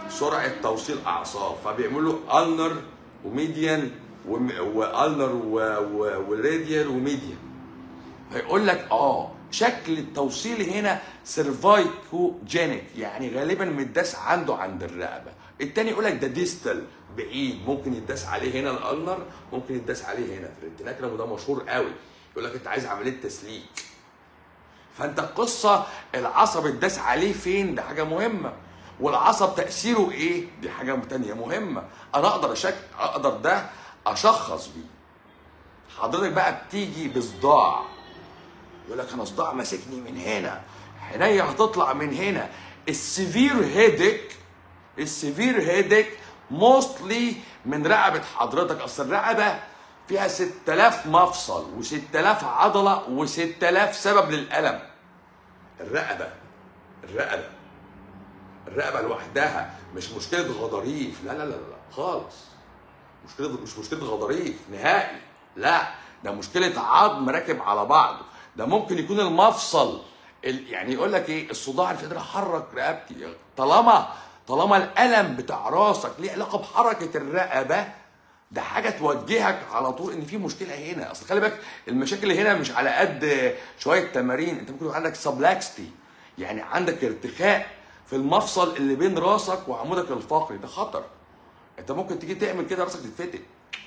A: سرعه توصيل اعصاب فبيعملوا النر وميديان وم- والنر و- و- وراديال وميديان هيقول لك اه شكل التوصيل هنا سيرفايكو جينيك يعني غالبا متداس عنده عند الرقبه التاني يقول لك ده ديستال بعيد ممكن يتداس عليه هنا الالنر ممكن يتداس عليه هنا في الانتناكرم وده مشهور قوي يقول لك انت عايز عمليه تسليك فانت القصه العصب اتداس عليه فين ده حاجه مهمه والعصب تاثيره ايه دي حاجه تانية مهمه انا اقدر أشك... اقدر ده اشخص بيه حضرتك بقى بتيجي بصداع يقول لك انا صداع ماسكني من هنا عينيا هتطلع من هنا السيفير هيدك السيفير هيدك موستلي من رقبه حضرتك اصل الرقبه فيها 6000 مفصل و6000 عضله و6000 سبب للالم الرقبه الرقبه الرقبه لوحدها مش مشكله غضاريف لا لا لا لا خالص مشكله مش مشكله غضاريف نهائي لا ده مشكله عظم راكب على بعضه ده ممكن يكون المفصل ال- يعني يقول لك ايه الصداع اللي مش قادر احرك رقبتي طالما طالما الالم بتاع راسك ليه علاقه بحركه الرقبه ده حاجه توجهك على طول ان في مشكله هنا اصل خلي بالك المشاكل اللي هنا مش على قد شويه تمارين انت ممكن يكون عندك سبلاكستي يعني عندك ارتخاء في المفصل اللي بين راسك وعمودك الفقري ده خطر انت ممكن تيجي تعمل كده راسك تتفتت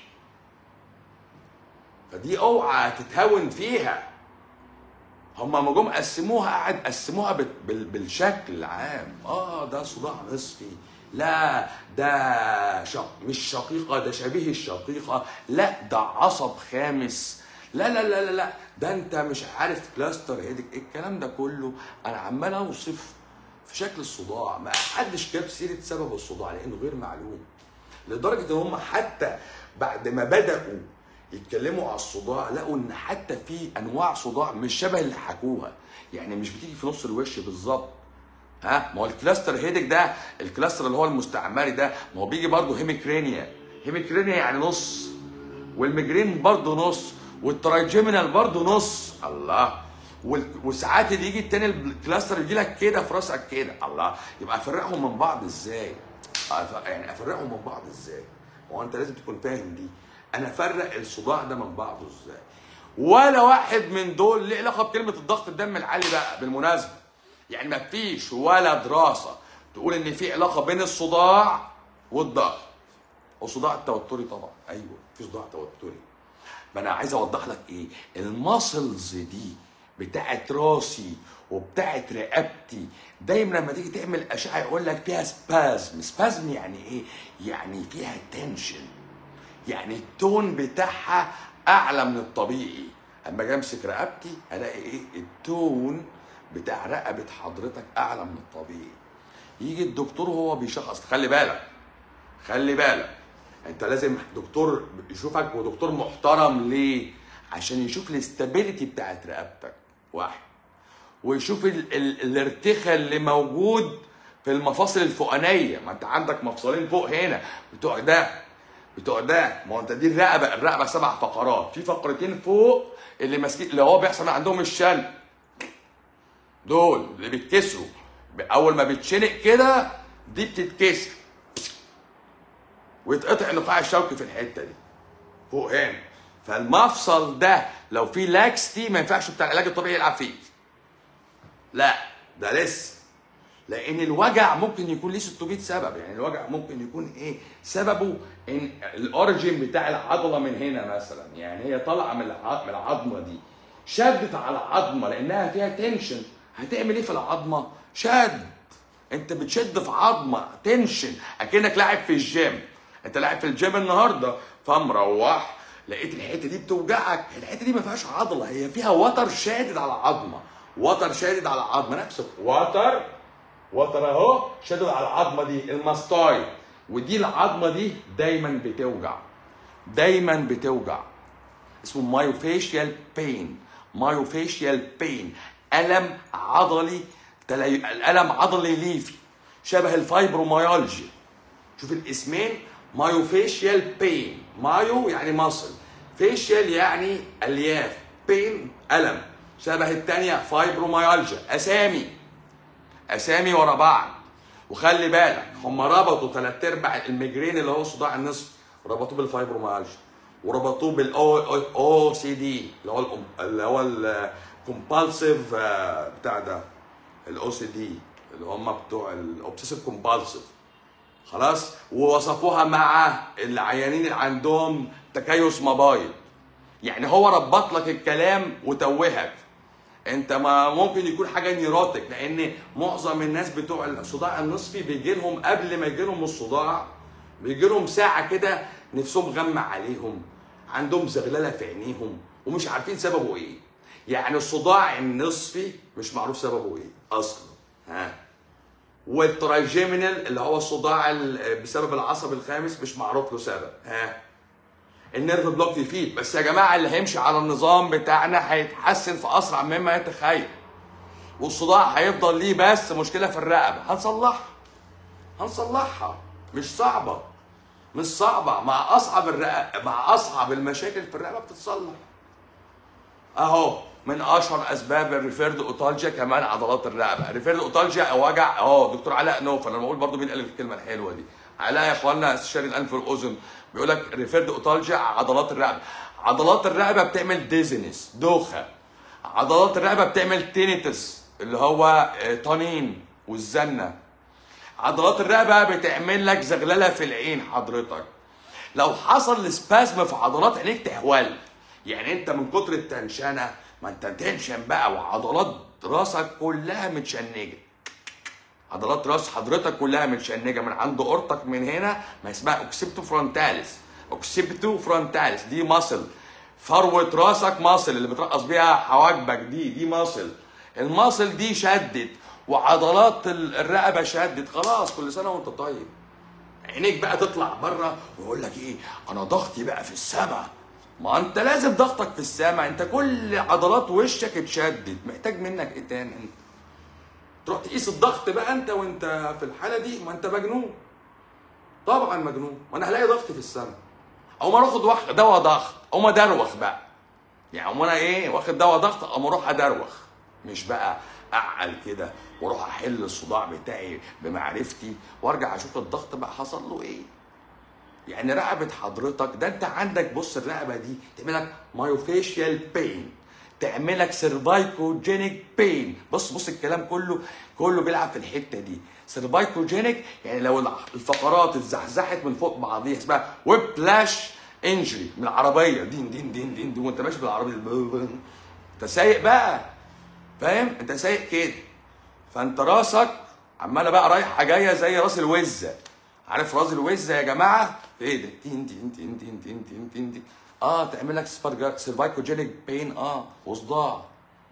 A: فدي اوعى تتهاون فيها هما لما جم قسموها قعد قسموها بال- بال- بالشكل العام اه ده صداع نصفي لا ده شق مش شقيقه ده شبيه الشقيقه لا ده عصب خامس لا لا لا لا لا ده انت مش عارف كلاستر هيدك ايه الكلام ده كله انا عمال اوصف في شكل الصداع ما حدش جاب سيره سبب الصداع لانه غير معلوم لدرجه ان هم حتى بعد ما بداوا يتكلموا على الصداع لقوا ان حتى في انواع صداع مش شبه اللي حكوها يعني مش بتيجي في نص الوش بالظبط ها ما هو الكلاستر هيدك ده الكلاستر اللي هو المستعمري ده ما هو بيجي برضه هيميكرينيا هيميكرينيا يعني نص والميجرين برضه نص والترايجيمينال برضه نص الله وال- وساعات اللي يجي التاني الكلاستر يجي لك كده في راسك كده الله يبقى افرقهم من بعض ازاي؟ أف- يعني افرقهم من بعض ازاي؟ ما هو انت لازم تكون فاهم دي انا افرق الصداع ده من بعضه ازاي؟ ولا واحد من دول ليه علاقه بكلمه الضغط الدم العالي بقى بالمناسبه يعني ما فيش ولا دراسه تقول ان في علاقه بين الصداع والضغط والصداع التوتري طبعا ايوه في صداع توتري ما انا عايز اوضح لك ايه الماسلز دي بتاعت راسي وبتاعت رقبتي دايما لما تيجي تعمل اشعه يقول لك فيها سبازم سبازم يعني ايه يعني فيها تنشن يعني التون بتاعها اعلى من الطبيعي اما اجي امسك رقبتي الاقي ايه التون بتاع رقبه حضرتك اعلى من الطبيعي يجي الدكتور وهو بيشخص خلي بالك خلي بالك انت لازم دكتور يشوفك ودكتور محترم ليه عشان يشوف الاستابيليتي بتاعت رقبتك واحد ويشوف ال ال الارتخاء اللي موجود في المفاصل الفوقانيه ما انت عندك مفصلين فوق هنا بتوع ده بتوع ده ما هو انت دي الرقبه الرقبه سبع فقرات في فقرتين فوق اللي ماسكين اللي هو بيحصل عندهم الشن دول اللي بيتكسروا اول ما بتشنق كده دي بتتكسر ويتقطع النقاع الشوكي في الحته دي فوق هنا فالمفصل ده لو في لاكستي ما ينفعش بتاع العلاج الطبيعي يلعب فيه لا ده لسه لان الوجع ممكن يكون ليه 600 سبب يعني الوجع ممكن يكون ايه سببه ان الاوريجين بتاع العضله من هنا مثلا يعني هي طالعه من الع- من العظمه دي شدت على العظمه لانها فيها تنشن هتعمل ايه في العظمه شد انت بتشد في عظمه تنشن اكنك لاعب في الجيم انت لاعب في الجيم النهارده فمروح لقيت الحته دي بتوجعك الحته دي ما فيهاش عضله هي فيها وتر شادد على العظمه وتر شادد على العظمه نفسه وتر وتر اهو شادد على العظمه دي الماستاي ودي العظمه دي دايما بتوجع دايما بتوجع اسمه مايوفيشيال بين مايوفيشيال بين الم عضلي تلي... الالم عضلي ليفي شبه الفايبروميالجيا شوف الاسمين مايوفيشيال بين مايو يعني مصل فيشيال يعني الياف بين الم شبه الثانيه فايبروميالجيا اسامي اسامي ورا بعض وخلي بالك هم ربطوا ثلاث ارباع الميجرين اللي هو صداع النصف ربطوه بالفايبروميالجيا وربطوه بالاو او سي دي اللي هو الأم- اللي هو الكومبالسيف بتاع ده الاو سي دي اللي هم بتوع الاوبسيسيف كومبالسيف خلاص ووصفوها مع العيانين اللي عندهم تكيس مبايض يعني هو ربط لك الكلام وتوهك انت ما ممكن يكون حاجه نيروتك لان معظم الناس بتوع الصداع النصفي بيجي لهم قبل ما يجي لهم الصداع بيجي لهم ساعه كده نفسهم غمى عليهم عندهم زغلله في عينيهم ومش عارفين سببه ايه يعني الصداع النصفي مش معروف سببه ايه اصلا ها والترايجيمينال اللي هو الصداع ال- بسبب العصب الخامس مش معروف له سبب ها النيرف بلوك يفيد بس يا جماعه اللي هيمشي على النظام بتاعنا هيتحسن في اسرع مما يتخيل والصداع هيفضل ليه بس مشكله في الرقبه هنصلحها هنصلحها مش صعبه مش صعبه مع اصعب الرقبه مع اصعب المشاكل في الرقبه بتتصلح اهو من اشهر اسباب الريفيرد اوتالجيا كمان عضلات الرقبه ريفيرد اوتالجيا وجع اهو دكتور علاء نوفل انا بقول برضو مين قال الكلمه الحلوه دي علاء يا اخوانا استشاري الانف والاذن بيقول لك ريفيرد اوتالجيا عضلات الرقبه عضلات الرقبه بتعمل ديزنس دوخه عضلات الرقبه بتعمل تينيتس اللي هو آه، طنين والزنه عضلات الرقبه بتعمل لك زغلله في العين حضرتك لو حصل سباسم في عضلات عينيك تحول يعني انت من كتر التنشنه ما انت تنشن بقى وعضلات راسك كلها متشنجه عضلات راس حضرتك كلها متشنجه من عند اورتك من هنا ما اسمها اوكسيبتو فرونتاليس اوكسيبتو فرونتاليس دي ماسل فروه راسك ماسل اللي بترقص بيها حواجبك دي دي ماسل الماسل دي شدت وعضلات ال- الرقبه شدت خلاص كل سنه وانت طيب عينيك بقى تطلع بره ويقول لك ايه انا ضغطي بقى في السماء ما انت لازم ضغطك في السماء انت كل عضلات وشك اتشدت محتاج منك ايه تاني انت تروح تقيس الضغط بقى انت وانت في الحاله دي ما انت مجنون طبعا مجنون وانا هلاقي ضغط في السماء او ما اخد واحد دواء ضغط او ما ادروخ بقى يعني أقوم انا ايه واخد دواء ضغط او اروح ادروخ مش بقى اعقل كده واروح احل الصداع بتاعي بمعرفتي وارجع اشوف الضغط بقى حصل له ايه يعني رقبه حضرتك ده انت عندك بص الرقبه دي تعمل لك مايوفيشيال بين تعمل لك سيرفايكوجينيك بين بص بص الكلام كله كله بيلعب في الحته دي سيرفايكوجينيك يعني لو الع- الفقرات اتزحزحت من فوق بعضيها اسمها ويب بلاش انجري من العربيه دين دين دين دين, دين وانت ماشي بالعربيه انت سايق بقى فاهم انت سايق كده فانت راسك عماله بقى رايحه جايه زي راس الوزه عارف راس الوزه يا جماعه ايه ده تين تين تين تين تين تين تين تين اه تعمل لك سيرفايكوجينيك بين اه وصداع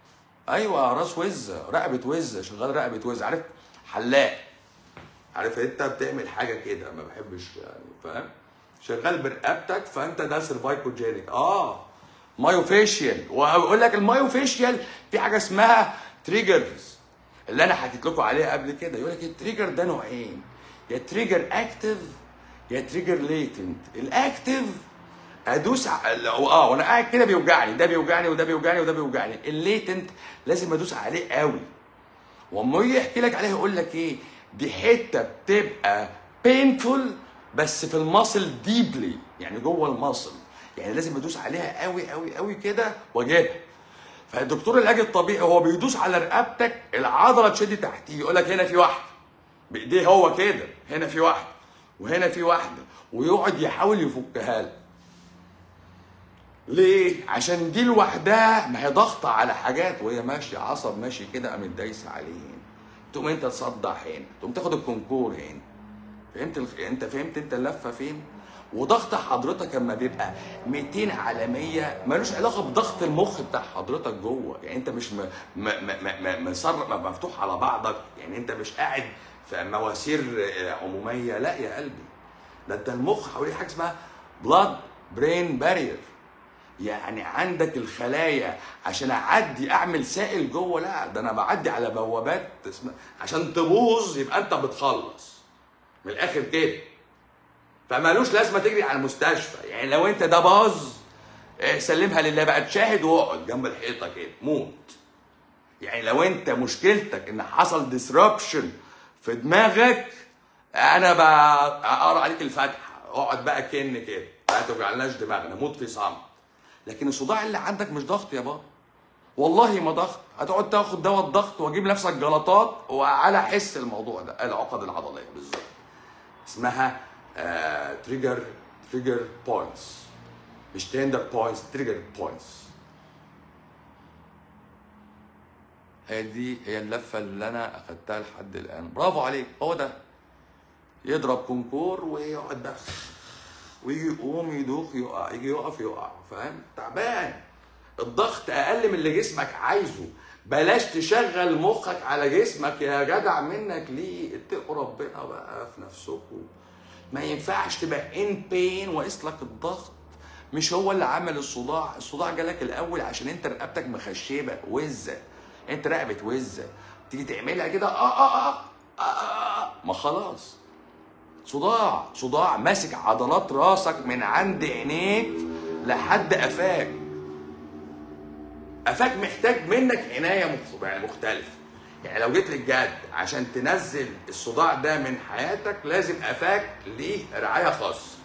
A: ايوه راس وزه رقبه وزه شغال رقبه وزه عارف حلاق عارف انت بتعمل حاجه كده ما بحبش يعني فاهم شغال برقبتك فانت ده سيرفايكوجينيك اه مايوفيشيال ويقول لك المايوفيشيال في حاجه اسمها تريجرز اللي انا حكيت لكم عليها قبل كده يقول لك التريجر ده نوعين يا تريجر اكتف يا تريجر ليتنت الاكتف ادوس ع- اه وانا قاعد كده بيوجعني ده بيوجعني وده بيوجعني وده بيوجعني الليتنت لازم ادوس عليه قوي واما يجي يحكي لك عليها يقول لك ايه دي حته بتبقى بينفول بس في الماسل ديبلي يعني جوه الماسل يعني لازم ادوس عليها قوي قوي قوي كده واجيبها فالدكتور العلاج الطبيعي هو بيدوس على رقبتك العضله تشد تحتيه يقول لك هنا في واحده بايديه هو كده هنا في واحده وهنا في واحده ويقعد يحاول يفكها لك ليه؟ عشان دي لوحدها ما هي ضاغطه على حاجات وهي ماشيه عصب ماشي كده قامت دايسه عليه هنا تقوم انت تصدع هنا تقوم تاخد الكونكور هنا فهمت الخ... انت فهمت انت اللفه فين؟ وضغط حضرتك لما بيبقى 200 على 100 ملوش علاقه بضغط المخ بتاع حضرتك جوه يعني انت مش م... م... م... م... م... مصر... م- مفتوح على بعضك يعني انت مش قاعد في مواسير آه، عموميه لا يا قلبي ده انت المخ حواليه حاجه اسمها بلاد برين بارير يعني عندك الخلايا عشان اعدي اعمل سائل جوه لا ده انا بعدي على بوابات اسمها عشان تبوظ يبقى انت بتخلص من الاخر كده فمالوش لازمه تجري على المستشفى يعني لو انت ده باظ اه، سلمها لله بقى تشاهد واقعد جنب الحيطه كده موت يعني لو انت مشكلتك ان حصل ديسربشن في دماغك انا بقرا عليك الفاتحه اقعد بقى كن كده ما توجعلناش دماغنا موت في صمت لكن الصداع اللي عندك مش ضغط يا بابا والله ما ضغط هتقعد تاخد دواء الضغط واجيب نفسك جلطات وعلى حس الموضوع ده العقد العضليه بالظبط اسمها تريجر تريجر بوينتس مش تندر بوينتس تريجر بوينتس هي دي هي اللفه اللي انا اخدتها لحد الان برافو عليك هو ده يضرب كونكور ويقعد بقى ويجي يقوم يدوخ يقع يجي يقف يقع فاهم تعبان الضغط اقل من اللي جسمك عايزه بلاش تشغل مخك على جسمك يا جدع منك ليه اتقوا ربنا بقى في نفسكم ما ينفعش تبقى ان بين واقيس لك الضغط مش هو اللي عمل الصداع الصداع جالك الاول عشان انت رقبتك مخشبه وزه انت رقبه وزه تيجي تعملها كده اه اه اه, آه, آه, آه ما خلاص صداع صداع ماسك عضلات راسك من عند عينيك لحد قفاك قفاك محتاج منك عنايه مخ- يعني مختلفه يعني لو جيت للجد عشان تنزل الصداع ده من حياتك لازم قفاك ليه رعايه خاصه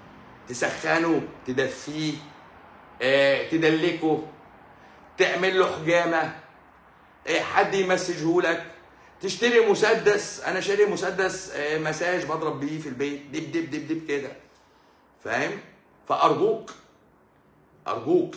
A: تسخنه تدفيه آه، تدلكه تعمل له حجامه آه، حد يمسجه لك تشتري مسدس انا شاري مسدس آه، مساج بضرب بيه في البيت دب دب دب دب كده فاهم فارجوك ارجوك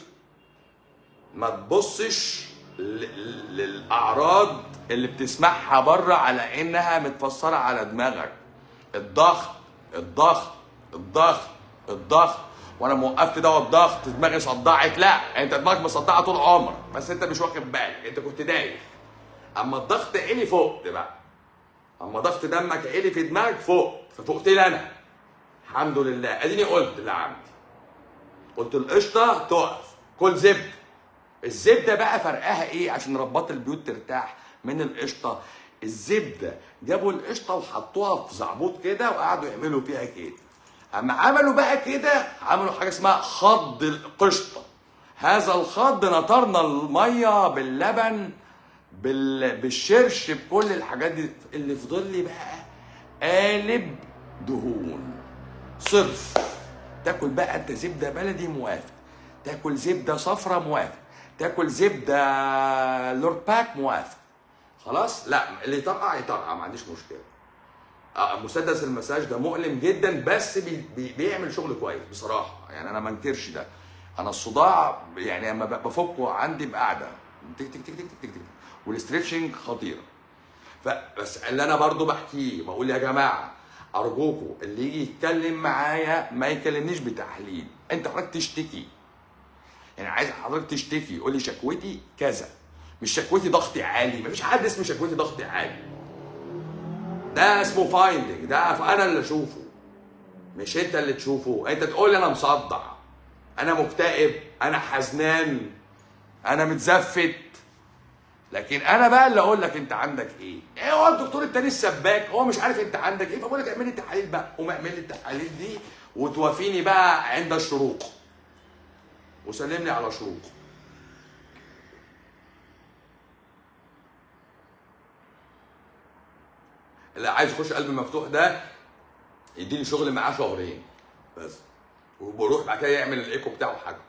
A: ما تبصش ل- للاعراض اللي بتسمعها بره على انها متفسره على دماغك الضغط الضغط الضغط الضغط وانا موقفت دواء الضغط دماغي صدعت لا انت دماغك مصدعه طول عمرك بس انت مش واخد بالك انت كنت دايخ اما الضغط عالي فوقت بقى اما ضغط دمك عالي في دماغك فوق ففوقت لي انا الحمد لله اديني قلت اللي عندي قلت القشطه تقف كل زبده الزبده بقى فرقها ايه عشان رباط البيوت ترتاح من القشطه الزبده جابوا القشطه وحطوها في زعبوط كده وقعدوا يعملوا فيها كده اما عملوا بقى كده عملوا حاجه اسمها خض القشطه هذا الخض نطرنا الميه باللبن بال... بالشرش بكل الحاجات دي اللي فضل لي بقى قالب دهون صرف تاكل بقى انت زبده بلدي موافق تاكل زبده صفرة موافق تاكل زبده لورباك موافق خلاص لا اللي يطرقع يطرقع ما عنديش مشكله آه، مسدس المساج ده مؤلم جدا بس بي بي بيعمل شغل كويس بصراحه يعني انا ما انكرش ده انا الصداع يعني لما ب- بفكه عندي بقعده تك تك تك تك تك تك تك والاسترتشنج خطيره فبس اللي انا برضو بحكيه بقول يا جماعه ارجوكوا اللي يجي يتكلم معايا ما يكلمنيش بتحليل انت حضرتك تشتكي يعني عايز حضرتك تشتكي قول لي شكوتي كذا مش شكوتي ضغطي عالي مفيش حد اسمه شكوتي ضغطي عالي ده اسمه فايندنج ده انا اللي اشوفه مش انت اللي تشوفه انت تقول لي انا مصدع انا مكتئب انا حزنان انا متزفت لكن انا بقى اللي اقول لك انت عندك ايه ايه هو الدكتور التاني السباك هو مش عارف انت عندك ايه فبقول لك اعمل لي التحاليل بقى قوم اعمل لي التحاليل دي وتوافيني بقى عند الشروق وسلمني على شروق اللي عايز يخش قلب مفتوح ده يديني شغل معاه شهرين بس وبروح بعد كده يعمل الايكو بتاعه حاجته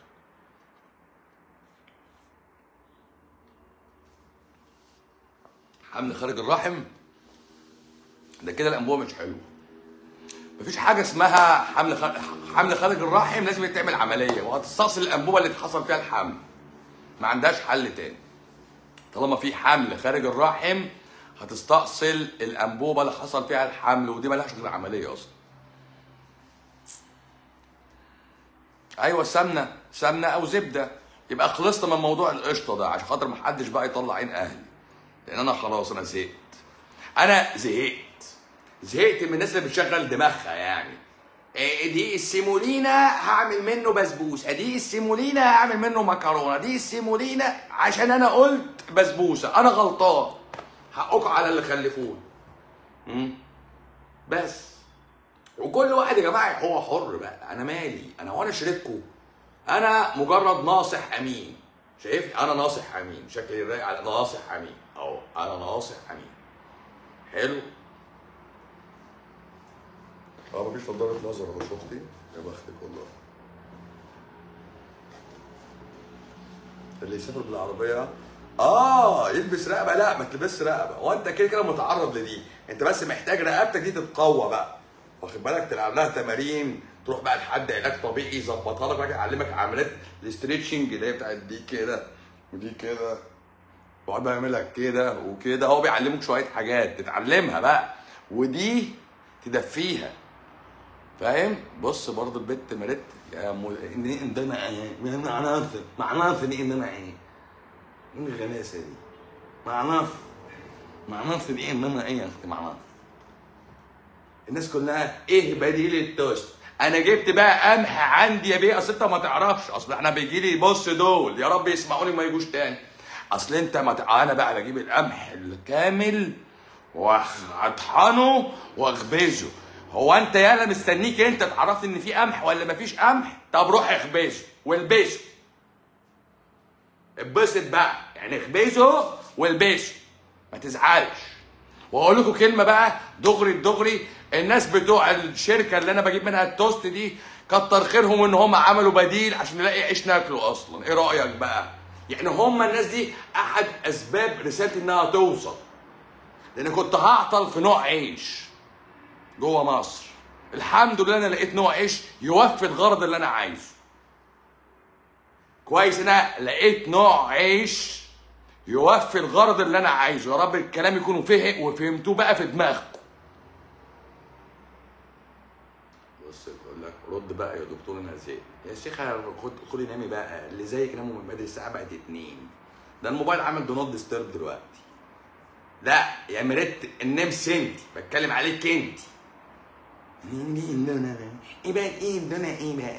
A: حمل خارج الرحم ده كده الانبوبه مش حلوه مفيش حاجه اسمها حمل خارج حمل خارج الرحم لازم يتعمل عمليه وهتستأصل الانبوبه اللي حصل فيها الحمل ما عندهاش حل تاني طالما في حمل خارج الرحم هتستأصل الانبوبه اللي حصل فيها الحمل ودي ملهاش غير عمليه اصلا ايوه سمنه سمنه او زبده يبقى خلصنا من موضوع القشطه ده عشان خاطر محدش بقى يطلع عين اهلي لان انا خلاص انا زهقت انا زهقت زهقت من الناس اللي بتشغل دماغها يعني إيه دي السيمولينا هعمل منه بسبوسه دي السيمولينا هعمل منه مكرونه دي السيمولينا عشان انا قلت بسبوسه انا غلطان حقكم على اللي خلفوني مم. بس وكل واحد يا جماعه هو حر بقى انا مالي انا وانا شريككم انا مجرد ناصح امين شايف انا ناصح امين شكلي الرايق على ناصح امين اهو انا ناصح امين حلو اه مفيش نضاره نظر يا شفتي يا بختك والله اللي يسافر بالعربيه اه يلبس رقبه لا ما تلبسش رقبه هو انت كده كده متعرض لدي انت بس محتاج رقبتك دي تتقوى بقى واخد بالك تلعب لها تمارين تروح بقى لحد علاج طبيعي يظبطها لك بقى يعلمك عمليات الاستريتشنج اللي هي بتاعت دي كده ودي كده وقعد بقى يعمل لك كده وكده هو بيعلمك شويه حاجات تتعلمها بقى ودي تدفيها فاهم بص برضو البت مرت يا مو... ان ان ده انا ايه معناه معناه دي ان انا ايه ايه الغلاسه دي معناه معناه دي ان انا ايه يا اختي معناه الناس كلها ايه بديل التوست انا جبت بقى قمح عندي يا بيه اصل انت ما تعرفش اصل احنا بيجي لي بص دول يا رب يسمعوني ما يجوش تاني اصل انت ما تع... انا بقى بجيب القمح الكامل واطحنه واخبزه هو انت يالا مستنيك انت تعرفني ان في قمح ولا مفيش قمح طب روح اخبزه والبسه اتبسط بقى يعني اخبزه والبسه ما تزعلش واقول لكم كلمه بقى دغري الدغري الناس بتوع الشركه اللي انا بجيب منها التوست دي كتر خيرهم ان هم عملوا بديل عشان نلاقي عيش ناكله اصلا ايه رايك بقى يعني هم الناس دي احد اسباب رسالتي انها توصل لان كنت هعطل في نوع عيش جوه مصر الحمد لله انا لقيت نوع عيش يوفي الغرض اللي انا عايزه كويس ان انا لقيت نوع عيش يوفي الغرض اللي انا عايزه يا رب الكلام يكونوا فهم وفهمتوه بقى في دماغكم بص بقول لك رد بقى يا دكتور انا زهقت يا شيخه خد خدي نامي بقى اللي زيك ناموا من بدري الساعه بقت 2 ده الموبايل عامل دو نوت ديسترب دلوقتي لا يا مريت النمس انت بتكلم عليك انت ايه بقى ايه ده ايه بقى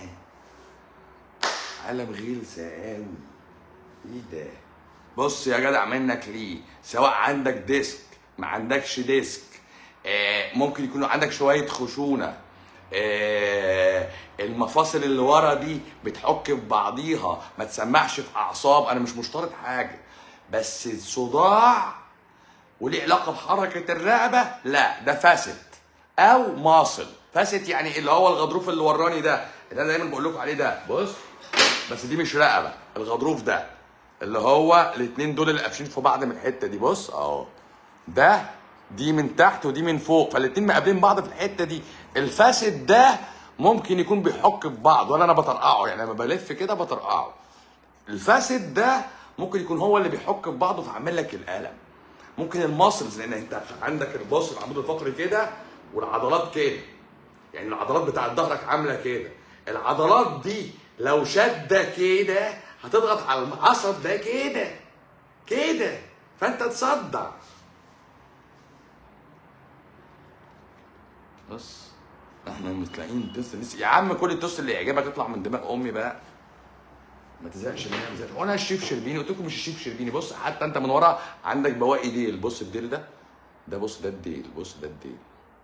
A: عالم غلسة قوي ايه ده بص يا جدع منك ليه سواء عندك ديسك ما عندكش ديسك آه ممكن يكون عندك شوية خشونة آه المفاصل اللي ورا دي بتحك في بعضيها ما تسمعش في اعصاب انا مش مشترط حاجة بس الصداع وليه علاقة بحركة الرقبة لا ده فاسد او ماصل فاسد يعني اللي هو الغضروف اللي وراني ده اللي انا دايما بقول لكم عليه ده بص بس دي مش رقبه الغضروف ده اللي هو الاثنين دول اللي قافشين في بعض من الحته دي بص اهو ده دي من تحت ودي من فوق فالاثنين مقابلين بعض في الحته دي الفاسد ده ممكن يكون بيحك في بعض ولا انا بطرقعه يعني لما بلف كده بطرقعه الفاسد ده ممكن يكون هو اللي بيحك في بعضه فعامل لك الالم ممكن الماسلز لان انت عندك البص العمود الفقري كده والعضلات كده يعني العضلات بتاعت ظهرك عامله كده العضلات دي لو شده كده هتضغط على العصب ده كده كده فانت تصدع بس احنا متلاقيين توست لسه يا عم كل التوست اللي يعجبك يطلع من دماغ امي بقى ما تزهقش منها ما تزهقش وانا الشيف شربيني قلت لكم مش الشيف شربيني بص حتى انت من ورا عندك بواقي ديل بص الديل ده ده بص ده الديل بص ده الديل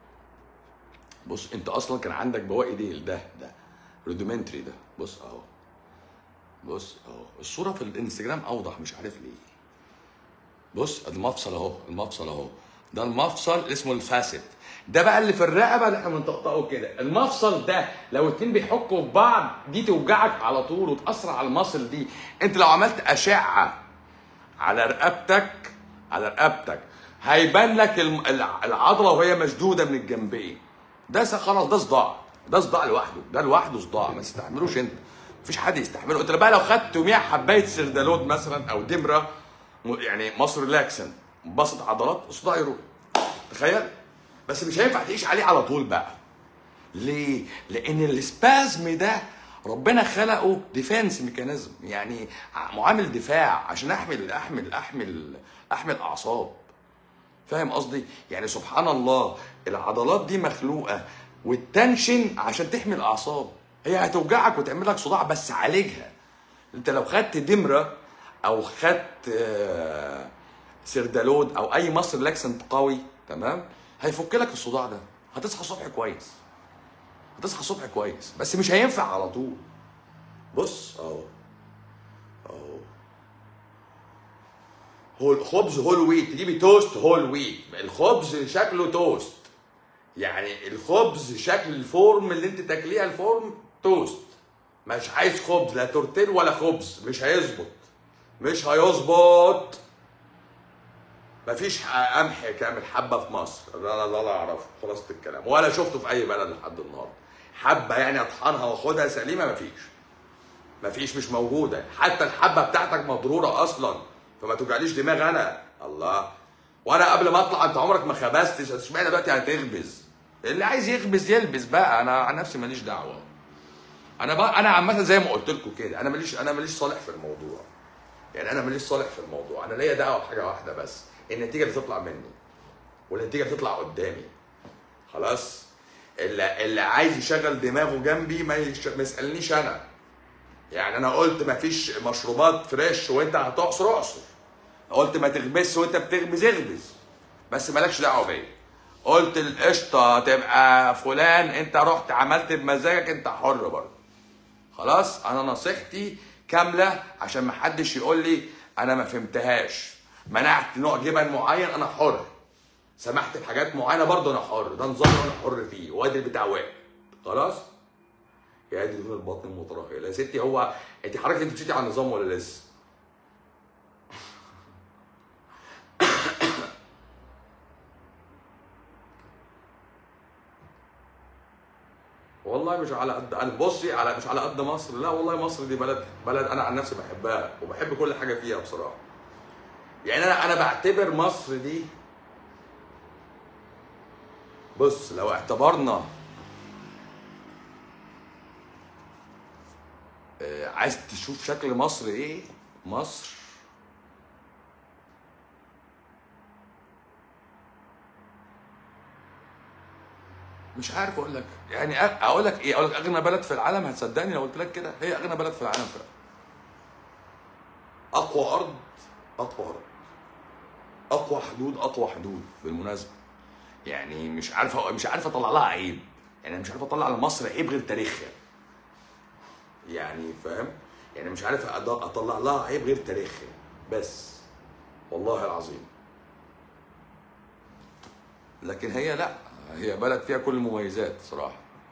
A: بص انت اصلا كان عندك بواقي ديل ده ده روديمنتري ده بص اهو بص اهو الصوره في الانستجرام اوضح مش عارف ليه بص المفصل اهو المفصل اهو ده المفصل اللي اسمه الفاسد ده بقى اللي في الرقبه اللي احنا بنطقطقه كده المفصل ده لو اتنين بيحكوا في بعض دي توجعك على طول وتاثر على المصل دي انت لو عملت اشعه على رقبتك على رقبتك هيبان لك الم- الع- العضله وهي مشدوده من الجنبين ده س- خلاص ده صداع ده صداع لوحده ده لوحده صداع ما تستحملوش انت مفيش حد يستحمله انت بقى لو خدت 100 حبايه سردالود مثلا او دمره م- يعني مصر لاكسن بسط عضلات الصداع يروح تخيل بس مش هينفع تعيش عليه على طول بقى ليه؟ لأن السبازم ده ربنا خلقه ديفense ميكانيزم يعني ع- معامل دفاع عشان احمل احمل احمل احمل اعصاب فاهم قصدي؟ يعني سبحان الله العضلات دي مخلوقه والتنشن عشان تحمي الاعصاب هي هتوجعك وتعمل لك صداع بس عالجها انت لو خدت دمره او خدت آه، سردالود او اي مصر لاكسنت قوي تمام هيفك لك الصداع ده هتصحى الصبح كويس هتصحى الصبح كويس بس مش هينفع على طول بص اهو اهو هو الخبز هول ويت تجيبي توست هول ويت الخبز شكله توست يعني الخبز شكل الفورم اللي انت تاكليها الفورم توست مش عايز خبز لا تورتين ولا خبز مش هيظبط مش هيظبط مفيش ح- قمح كامل حبه في مصر ده انا ده انا اعرفه خلاصه الكلام ولا شفته في اي بلد لحد النهارده حبه يعني اطحنها واخدها سليمه مفيش مفيش مش موجوده حتى الحبه بتاعتك مضروره اصلا فما توجعليش دماغ انا الله وانا قبل ما اطلع انت عمرك ما خبزتش اشمعنى دلوقتي هتخبز اللي عايز يخبز يلبس بقى انا عن نفسي ماليش دعوه انا بقى انا عامه زي ما قلت لكم كده انا ماليش انا ماليش صالح في الموضوع يعني انا ماليش صالح في الموضوع انا ليا دعوه بحاجه واحده بس النتيجه اللي تطلع مني والنتيجه اللي تطلع قدامي خلاص اللي, اللي عايز يشغل دماغه جنبي ما, يش... ما يسالنيش انا يعني انا قلت ما فيش مشروبات فريش وانت هتعصر اعصر قلت ما تخبزش وانت بتخبز اخبز بس مالكش دعوه بيا قلت القشطه تبقى فلان انت رحت عملت بمزاجك انت حر برضه خلاص انا نصيحتي كامله عشان ما حدش يقول لي انا ما فهمتهاش منعت نوع جبن معين انا حر سمحت بحاجات معينه برضه انا حر ده نظام انا حر فيه وادي بتاع واحد خلاص يا دي دون البطن المترهل يا ستي هو انت حضرتك انت مشيتي على النظام ولا لسه؟ والله مش على قد انا بصي على مش على قد مصر لا والله مصر دي بلد بلد انا عن نفسي بحبها وبحب كل حاجه فيها بصراحه يعني انا انا بعتبر مصر دي بص لو اعتبرنا آه، عايز تشوف شكل مصر ايه مصر مش عارف اقول لك يعني أ- اقول لك ايه اقول لك اغنى بلد في العالم هتصدقني لو قلت لك كده هي اغنى بلد في العالم فعلا اقوى ارض اقوى ارض اقوى حدود اقوى حدود بالمناسبه يعني مش عارف مش عارف اطلع لها عيب يعني أنا مش عارف اطلع لمصر عيب غير تاريخها يعني فاهم يعني مش عارف أض- اطلع لها عيب غير تاريخها بس والله العظيم لكن هي لا هي بلد فيها كل المميزات صراحه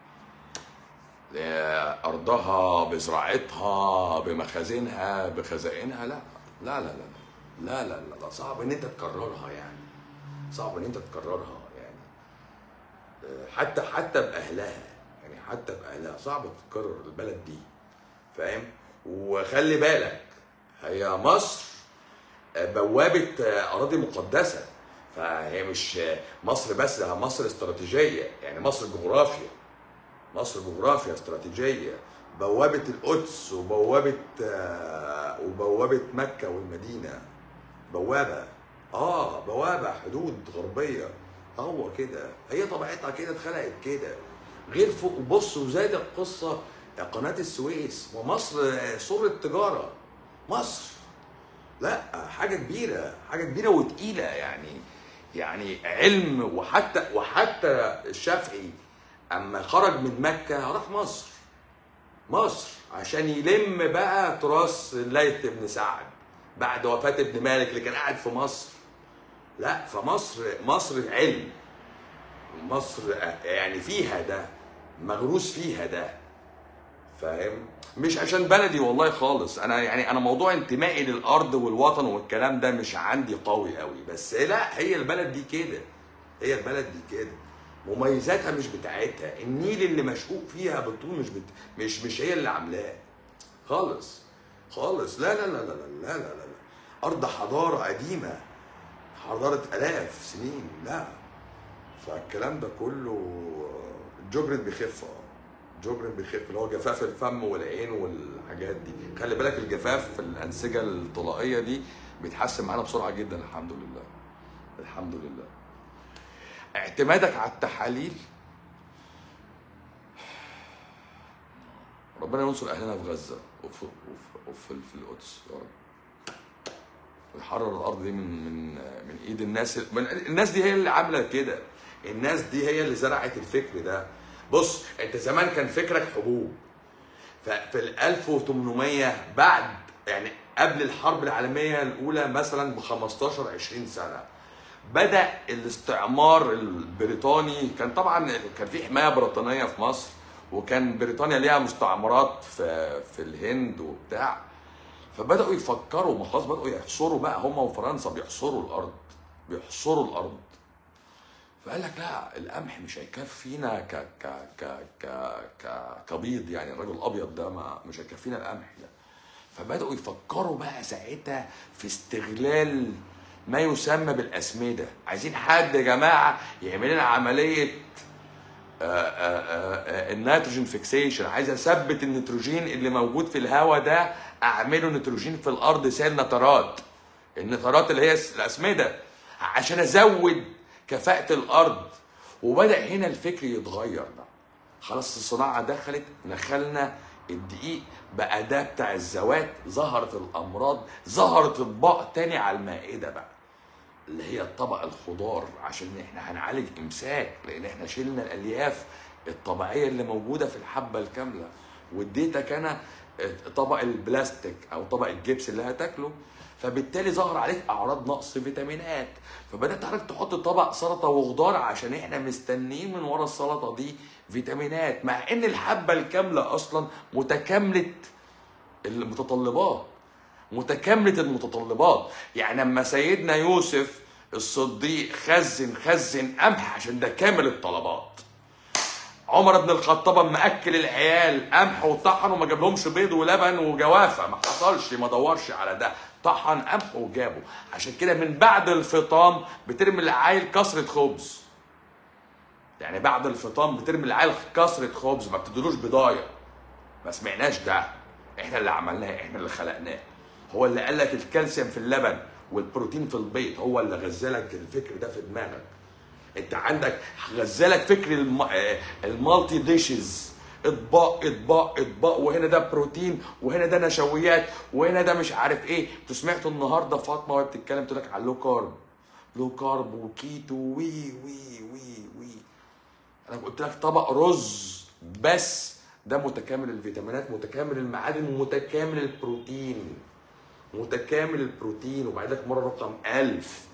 A: آه، ارضها بزراعتها بمخازنها بخزائنها لا لا لا لا لا لا لا, لا. صعب ان انت تكررها يعني صعب ان انت تكررها يعني آه، حتى حتى باهلها يعني حتى باهلها صعب تكرر البلد دي فاهم وخلي بالك هي مصر بوابه اراضي مقدسه فهي مش مصر بس ده مصر استراتيجيه يعني مصر جغرافيا مصر جغرافيا استراتيجيه بوابه القدس وبوابه آه، وبوابه مكه والمدينه بوابه اه بوابه حدود غربيه هو كده هي طبيعتها كده اتخلقت كده غير فوق بص وزاد القصه قناه السويس ومصر سر التجاره مصر لا حاجه كبيره حاجه كبيره وتقيله يعني يعني علم وحتى وحتى الشافعي اما خرج من مكه راح مصر مصر عشان يلم بقى تراث الليث بن سعد بعد وفاه ابن مالك اللي كان قاعد في مصر لا فمصر مصر علم مصر يعني فيها ده مغروس فيها ده فاهم مش عشان بلدي والله خالص انا يعني انا موضوع انتمائي للارض والوطن والكلام ده مش عندي قوي قوي بس لا هي البلد دي كده هي البلد دي كده مميزاتها مش بتاعتها النيل اللي مشقوق فيها بالطول مش بت... مش مش هي اللي عاملاه خالص خالص لا لا لا لا لا لا لا لا, لا. ارض حضاره قديمه حضاره الاف سنين لا فالكلام ده كله جبرت بيخف اه جبرت بيخف اللي هو جفاف الفم والعين والحاجات دي خلي بالك الجفاف في الانسجه الطلائيه دي بيتحسن معانا بسرعه جدا الحمد لله الحمد لله اعتمادك على التحاليل ربنا ينصر اهلنا في غزه وفي وفي, وفي في القدس يا رب ويحرر الارض دي من من من ايد الناس من الناس دي هي اللي عامله كده الناس دي هي اللي زرعت الفكر ده بص انت زمان كان فكرك حبوب ففي ال 1800 بعد يعني قبل الحرب العالميه الاولى مثلا ب 15 20 سنه بدا الاستعمار البريطاني كان طبعا كان في حمايه بريطانيه في مصر وكان بريطانيا ليها مستعمرات في في الهند وبتاع فبداوا يفكروا ما خلاص بداوا يحصروا بقى هم وفرنسا بيحصروا الارض بيحصروا الارض فقال لك لا القمح مش هيكفينا ك ك ك ك ك كبيض يعني الراجل الابيض ده ما مش هيكفينا القمح ده فبداوا يفكروا بقى ساعتها في استغلال ما يسمى بالاسمده عايزين حد يا جماعه يعمل لنا عمليه آه، آه، آه، النيتروجين فيكسيشن عايز اثبت النيتروجين اللي موجود في الهواء ده اعمله نيتروجين في الارض سال نترات النترات اللي هي الاسمده عشان ازود كفاءه الارض وبدا هنا الفكر يتغير بقى خلاص الصناعه دخلت دخلنا الدقيق بقى ده بتاع الزوات ظهرت الامراض ظهرت اطباق تاني على المائده بقى اللي هي الطبق الخضار عشان احنا هنعالج امساك لان احنا شلنا الالياف الطبيعيه اللي موجوده في الحبه الكامله واديتك انا طبق البلاستيك او طبق الجبس اللي هتاكله فبالتالي ظهر عليك اعراض نقص فيتامينات فبدات حضرتك تحط طبق سلطه وخضار عشان احنا مستنيين من ورا السلطه دي فيتامينات مع ان الحبه الكامله اصلا متكامله المتطلبات متكامله المتطلبات يعني لما سيدنا يوسف الصديق خزن خزن قمح عشان ده كامل الطلبات عمر بن الخطاب اما اكل العيال قمح وطحن وما جابلهمش بيض ولبن وجوافه ما حصلش ما دورش على ده طحن قمح وجابه عشان كده من بعد الفطام بترمي العيل كسره خبز يعني بعد الفطام بترمي العيال كسره خبز ما بتدلوش بضايه ما سمعناش ده احنا اللي عملناه احنا اللي خلقناه هو اللي قال لك الكالسيوم في اللبن والبروتين في البيض هو اللي غزلك الفكر ده في دماغك انت عندك غزلك فكر الم... آه، المالتي ديشز اطباق اطباق اطباق وهنا ده بروتين وهنا ده نشويات وهنا ده مش عارف ايه انتوا سمعتوا النهارده فاطمه وهي بتتكلم تقول لك على اللو كارب لو كارب وكيتو وي وي وي وي انا قلت لك طبق رز بس ده متكامل الفيتامينات متكامل المعادن متكامل البروتين متكامل البروتين وبعد لك مره رقم 1000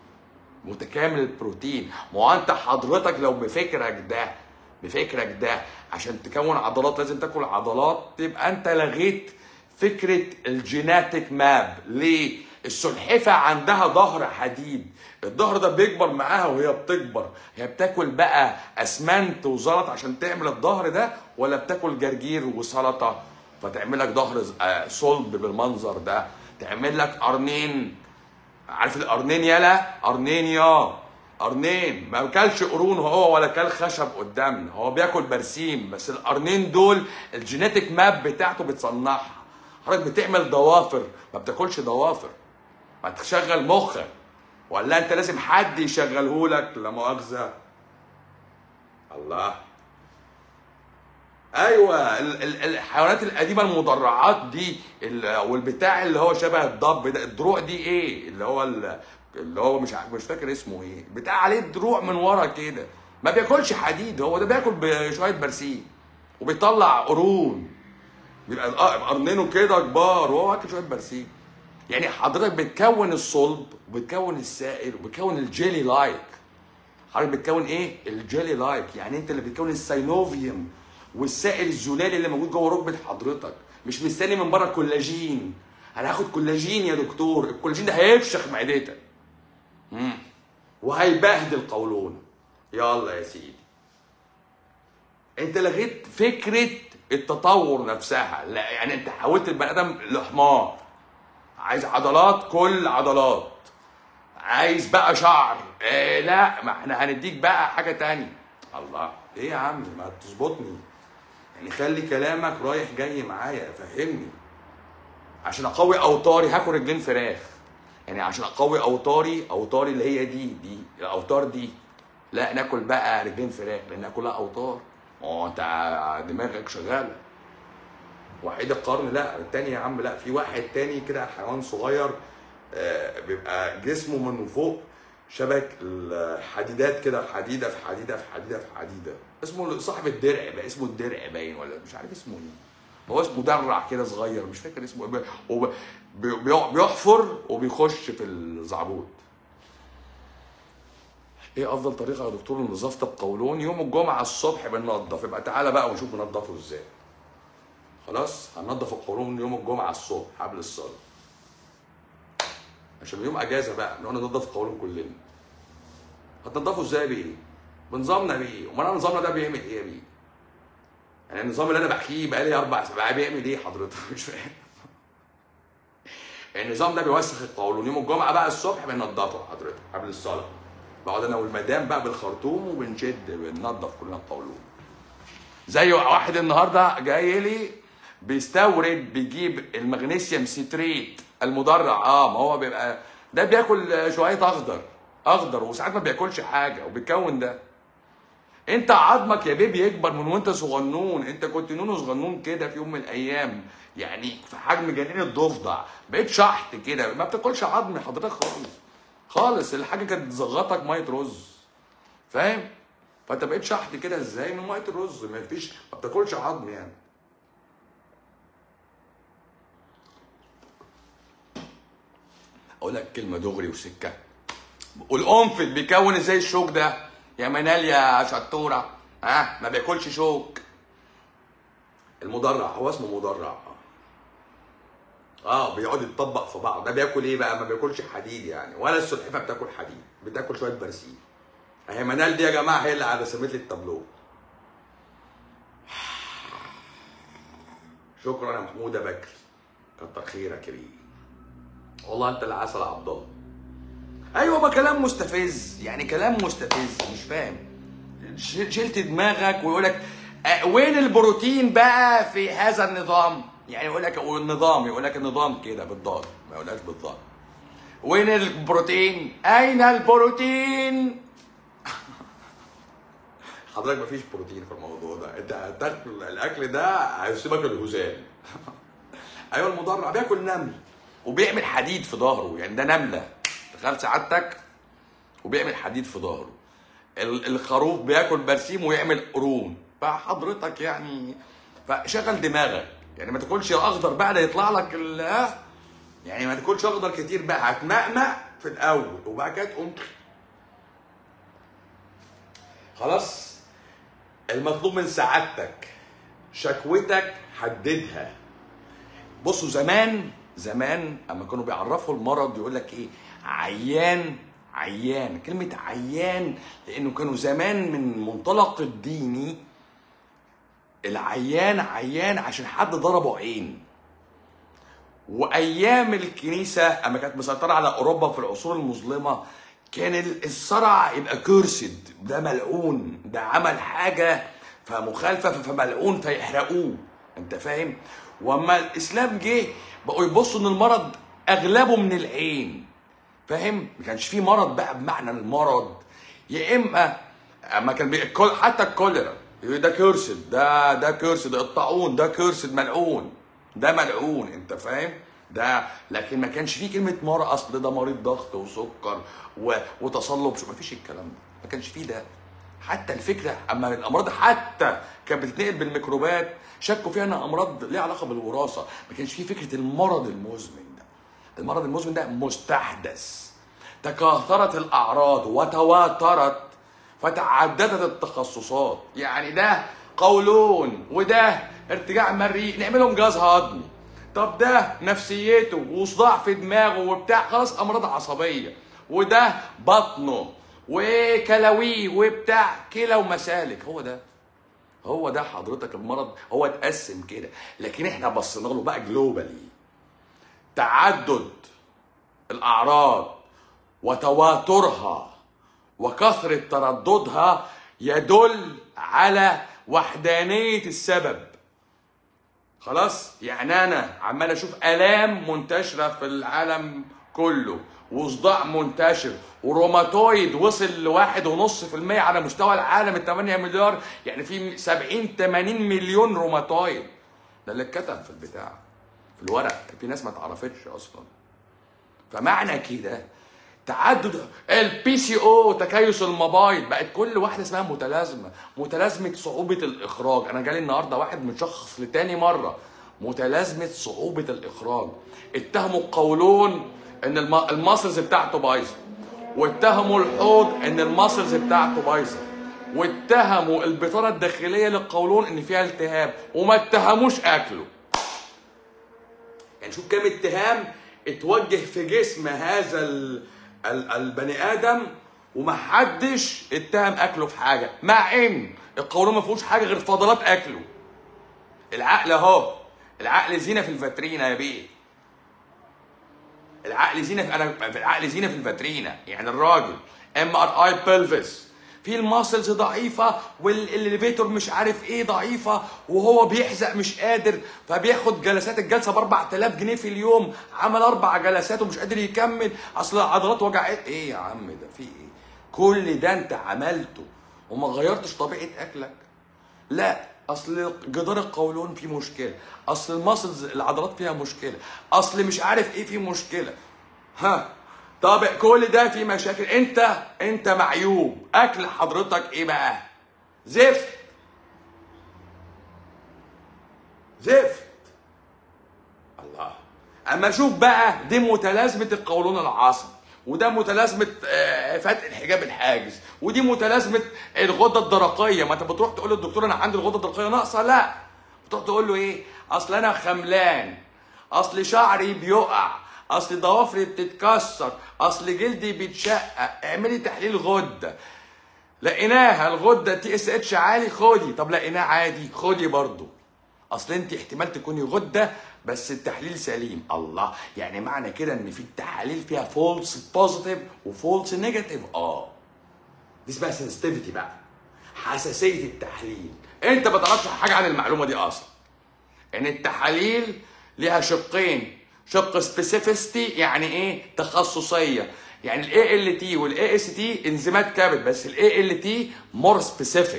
A: متكامل البروتين ما هو انت حضرتك لو بفكرك ده بفكرك ده عشان تكون عضلات لازم تاكل عضلات تبقى انت لغيت فكره الجيناتيك ماب ليه السلحفه عندها ظهر حديد الظهر ده بيكبر معاها وهي بتكبر هي بتاكل بقى اسمنت وزلط عشان تعمل الظهر ده ولا بتاكل جرجير وسلطه فتعمل لك ظهر آه، صلب بالمنظر ده تعمل لك قرنين عارف القرنين يالا قرنين يا قرنين ما اكلش قرون هو ولا كل خشب قدامنا هو بياكل برسيم بس القرنين دول الجينيتك ماب بتاعته بتصنعها حضرتك بتعمل ضوافر ما بتاكلش ضوافر ما تشغل مخك ولا انت لازم حد يشغله لك لا مؤاخذه الله ايوه ال- ال- الحيوانات القديمه المدرعات دي ال- والبتاع اللي هو شبه الضب ده الدروع دي ايه اللي هو ال- اللي هو مش ع- مش فاكر اسمه ايه بتاع عليه دروع من ورا كده ما بياكلش حديد هو ده بياكل بشويه برسيم وبيطلع قرون بيبقى الق- قرنينه كده كبار وهو واكل شويه برسيم يعني حضرتك بتكون الصلب وبتكون السائل وبتكون الجيلي لايك حضرتك بتكون ايه؟ الجيلي لايك يعني انت اللي بتكون السينوفيوم والسائل الزلالي اللي موجود جوه ركبه حضرتك مش مستني من بره كولاجين انا هاخد كولاجين يا دكتور الكولاجين ده هيفشخ معدتك مم. وهيبهدل قولون يلا يا سيدي انت لغيت فكره التطور نفسها لا يعني انت حولت البني ادم لحمار عايز عضلات كل عضلات عايز بقى شعر إيه لا ما احنا هنديك بقى حاجه تانية الله ايه يا عم ما تظبطني يعني خلي كلامك رايح جاي معايا فهمني عشان اقوي اوتاري هاكل رجلين فراخ يعني عشان اقوي اوتاري اوتاري اللي هي دي دي الاوتار دي لا ناكل بقى رجلين فراخ لان كلها اوتار ما هو انت دماغك شغاله وحيد القرن لا التاني يا عم لا في واحد تاني كده حيوان صغير آه، بيبقى جسمه من فوق شبك الحديدات كده حديده في حديده في حديده في حديده اسمه صاحب الدرع بقى اسمه الدرع باين ولا مش عارف اسمه ايه هو اسمه درع كده صغير مش فاكر اسمه ايه وب- بي- بي- بيحفر وبيخش في الزعبوط ايه افضل طريقه يا دكتور لنظافه القولون يوم الجمعه الصبح بننضف يبقى تعالى بقى ونشوف بننضفه ازاي خلاص هننضف القولون يوم الجمعه الصبح قبل الصلاه عشان يوم اجازه بقى نقعد ننضف القولون كلنا هتنضفه ازاي بيه بنظامنا بيه امال أنا نظامنا ده بيعمل ايه بيه يعني النظام اللي انا بحكيه بقالي اربع سبع بيعمل ايه حضرتك مش فاهم النظام ده بيوسخ القولون يوم الجمعه بقى الصبح بننضفه حضرتك قبل الصلاه بقعد انا والمدام بقى بالخرطوم وبنشد بننضف كلنا القولون زي واحد النهارده جاي لي بيستورد بيجيب المغنيسيوم سيتريت المدرع اه ما هو بيبقى ده بياكل شويه اخضر اخضر وساعات ما بياكلش حاجه وبيتكون ده انت عظمك يا بيبي يكبر من وانت صغنون انت كنت نونو صغنون كده في يوم من الايام يعني في حجم جنين الضفدع بقيت شحت كده ما بتاكلش عظم حضرتك خالص خالص الحاجه كانت تزغطك ميه رز فاهم فانت بقيت شحت كده ازاي من ميه الرز ما فيش ما بتاكلش عظم يعني اقول لك كلمه دغري وسكه والقنفذ بيكون ازاي الشوك ده يا منال يا شطوره ها ما بياكلش شوك المدرع هو اسمه مدرع اه بيقعد يتطبق في بعض ده بياكل ايه بقى ما بياكلش حديد يعني ولا السلحفاه بتاكل حديد بتاكل شويه برسيم اهي منال دي يا جماعه هي اللي رسمت لي التابلو شكرا يا محموده بكر كتر خيرك يا بيه والله انت العسل يا عبد الله ايوه ما كلام مستفز يعني كلام مستفز مش فاهم ش- شلت دماغك ويقول لك وين البروتين بقى في هذا النظام يعني يقول لك والنظام يقول لك النظام كده بالضاد ما يقولكش بالضاد وين البروتين اين البروتين حضرتك مفيش بروتين في الموضوع ده انت هتاكل الاكل ده هيسيبك الهزال ايوه المدرع بياكل نمل وبيعمل حديد في ظهره يعني ده نمله تخيل سعادتك وبيعمل حديد في ظهره ال- الخروف بياكل برسيم ويعمل قرون فحضرتك يعني فشغل دماغك يعني ما تاكلش اخضر بقى ده يطلع لك ال آه؟ يعني ما تاكلش اخضر كتير بقى هتمقمق في الاول وبعد كده تقوم خلاص المطلوب من سعادتك شكوتك حددها بصوا زمان زمان اما كانوا بيعرفوا المرض يقول لك ايه عيان عيان كلمة عيان لأنه كانوا زمان من منطلق الديني العيان عيان عشان حد ضربه عين وايام الكنيسه اما كانت مسيطره على اوروبا في العصور المظلمه كان الصرع يبقى كرسد ده ملعون ده عمل حاجه فمخالفه فملعون فيحرقوه انت فاهم واما الاسلام جه بقوا يبصوا ان المرض اغلبه من العين فاهم ما كانش فيه مرض بقى بمعنى المرض يا اما اما كان بي... الكل- حتى الكوليرا يقول ده كرسد ده ده كرسد الطاعون ده كرسد ملعون ده ملعون انت فاهم ده لكن ما كانش فيه كلمه مرض اصل ده مريض ضغط وسكر و... وتصلب ما فيش الكلام ده ما كانش فيه ده حتى الفكره اما الامراض حتى كانت بتتنقل بالميكروبات شكوا فيها انها امراض ليها علاقه بالوراثه ما كانش فيه فكره المرض المزمن ده المرض المزمن ده مستحدث تكاثرت الاعراض وتواترت فتعددت التخصصات يعني ده قولون وده ارتجاع مريء نعملهم جهاز هضمي طب ده نفسيته وصداع في دماغه وبتاع خلاص امراض عصبيه وده بطنه وكلاويه وبتاع كلى ومسالك هو ده هو ده حضرتك المرض هو اتقسم كده لكن احنا بصينا له بقى جلوبالي تعدد الاعراض وتواترها وكثره ترددها يدل على وحدانيه السبب خلاص يعني انا عمال اشوف الام منتشره في العالم كله وصداع منتشر وروماتويد وصل لواحد ونص في المية على مستوى العالم ال 8 مليار يعني في 70 80 مليون روماتويد ده اللي اتكتب في البتاع في الورق في ناس ما تعرفتش اصلا فمعنى كده تعدد البي سي او تكيس المبايض بقت كل واحده اسمها متلازمه متلازمه صعوبه الاخراج انا جالي النهارده واحد متشخص لتاني مره متلازمه صعوبه الاخراج اتهموا القولون ان الم- الماسلز بتاعته بايظه واتهموا الحوض ان الماسلز بتاعته بايظه واتهموا البطانه الداخليه للقولون ان فيها التهاب وما اتهموش اكله يعني شوف كام اتهام اتوجه في جسم هذا ال... ال... البني ادم ومحدش اتهم اكله في حاجه مع ان القولون ما فيهوش حاجه غير فضلات اكله العقل اهو العقل زينه في الفاترينا يا بيه العقل زينه في انا العقل زينه في الفاترينا يعني الراجل ام ار اي بلفس في الماسلز ضعيفه والاليفيتور مش عارف ايه ضعيفه وهو بيحزق مش قادر فبياخد جلسات الجلسه ب 4000 جنيه في اليوم عمل اربع جلسات ومش قادر يكمل اصل العضلات وجعت ايه يا عم ده في ايه كل ده انت عملته وما غيرتش طبيعه اكلك لا اصل جدار القولون فيه مشكله اصل الماسلز العضلات فيها مشكله اصل مش عارف ايه فيه مشكله ها طب كل ده فيه مشاكل انت انت معيوب اكل حضرتك ايه بقى زفت زفت الله اما اشوف بقى دي متلازمه القولون العصبي وده متلازمه آه، فتح الحجاب الحاجز ودي متلازمه الغده الدرقيه ما انت بتروح تقول للدكتور انا عندي الغده الدرقيه ناقصه لا بتروح تقول له ايه اصل انا خملان اصل شعري بيقع اصل ضوافري بتتكسر اصل جلدي بيتشقق اعملي تحليل غده لقيناها الغده تي اس اتش عالي خدي طب لقيناه عادي خدي برضه اصل انت احتمال تكوني غده بس التحليل سليم الله يعني معنى كده ان في التحاليل فيها فولس بوزيتيف وفولس نيجاتيف اه دي اسمها سنسيتيفيتي بقى حساسيه التحليل انت ما تعرفش حاجه عن المعلومه دي اصلا ان التحاليل ليها شقين شق سبيسيفيستي يعني ايه تخصصيه يعني الاي ال تي والاي اس تي انزيمات كبد بس الاي ال تي مور سبيسيفيك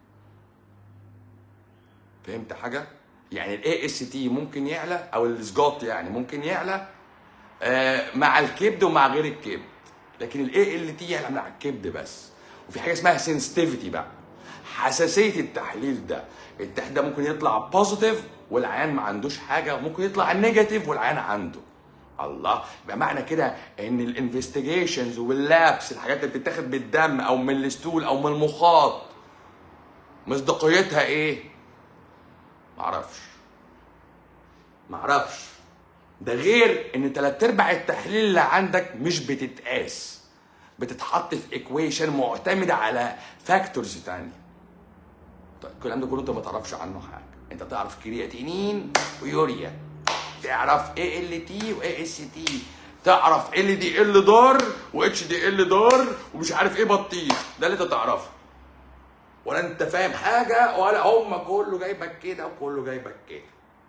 A: فهمت حاجه يعني الاي اس تي ممكن يعلى او السجوت يعني ممكن يعلى آه مع الكبد ومع غير الكبد لكن الاي ال تي يعلى مع الكبد بس وفي حاجه اسمها سنسيتيفيتي بقى حساسيه التحليل ده التحليل ده ممكن يطلع بوزيتيف والعيان ما عندوش حاجه وممكن يطلع نيجاتيف والعيان عنده الله يبقى معنى كده ان الانفستيجيشنز واللابس الحاجات اللي بتتاخد بالدم او من الستول او من المخاط مصداقيتها ايه معرفش معرفش ده غير ان تلات ارباع التحليل اللي عندك مش بتتقاس بتتحط في ايكويشن معتمده على فاكتورز تانية طيب الكلام ده كله انت ما تعرفش عنه حاجه انت تعرف كرياتينين ويوريا تعرف اي ال تي واي اس تي تعرف ال دي ال دار واتش دي ال دار ومش عارف ايه بطيخ ده اللي انت تعرفه ولا انت فاهم حاجه ولا هم كله جايبك كده وكله جايبك كده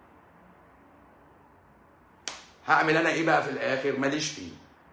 A: هعمل انا ايه بقى في الاخر ماليش فيه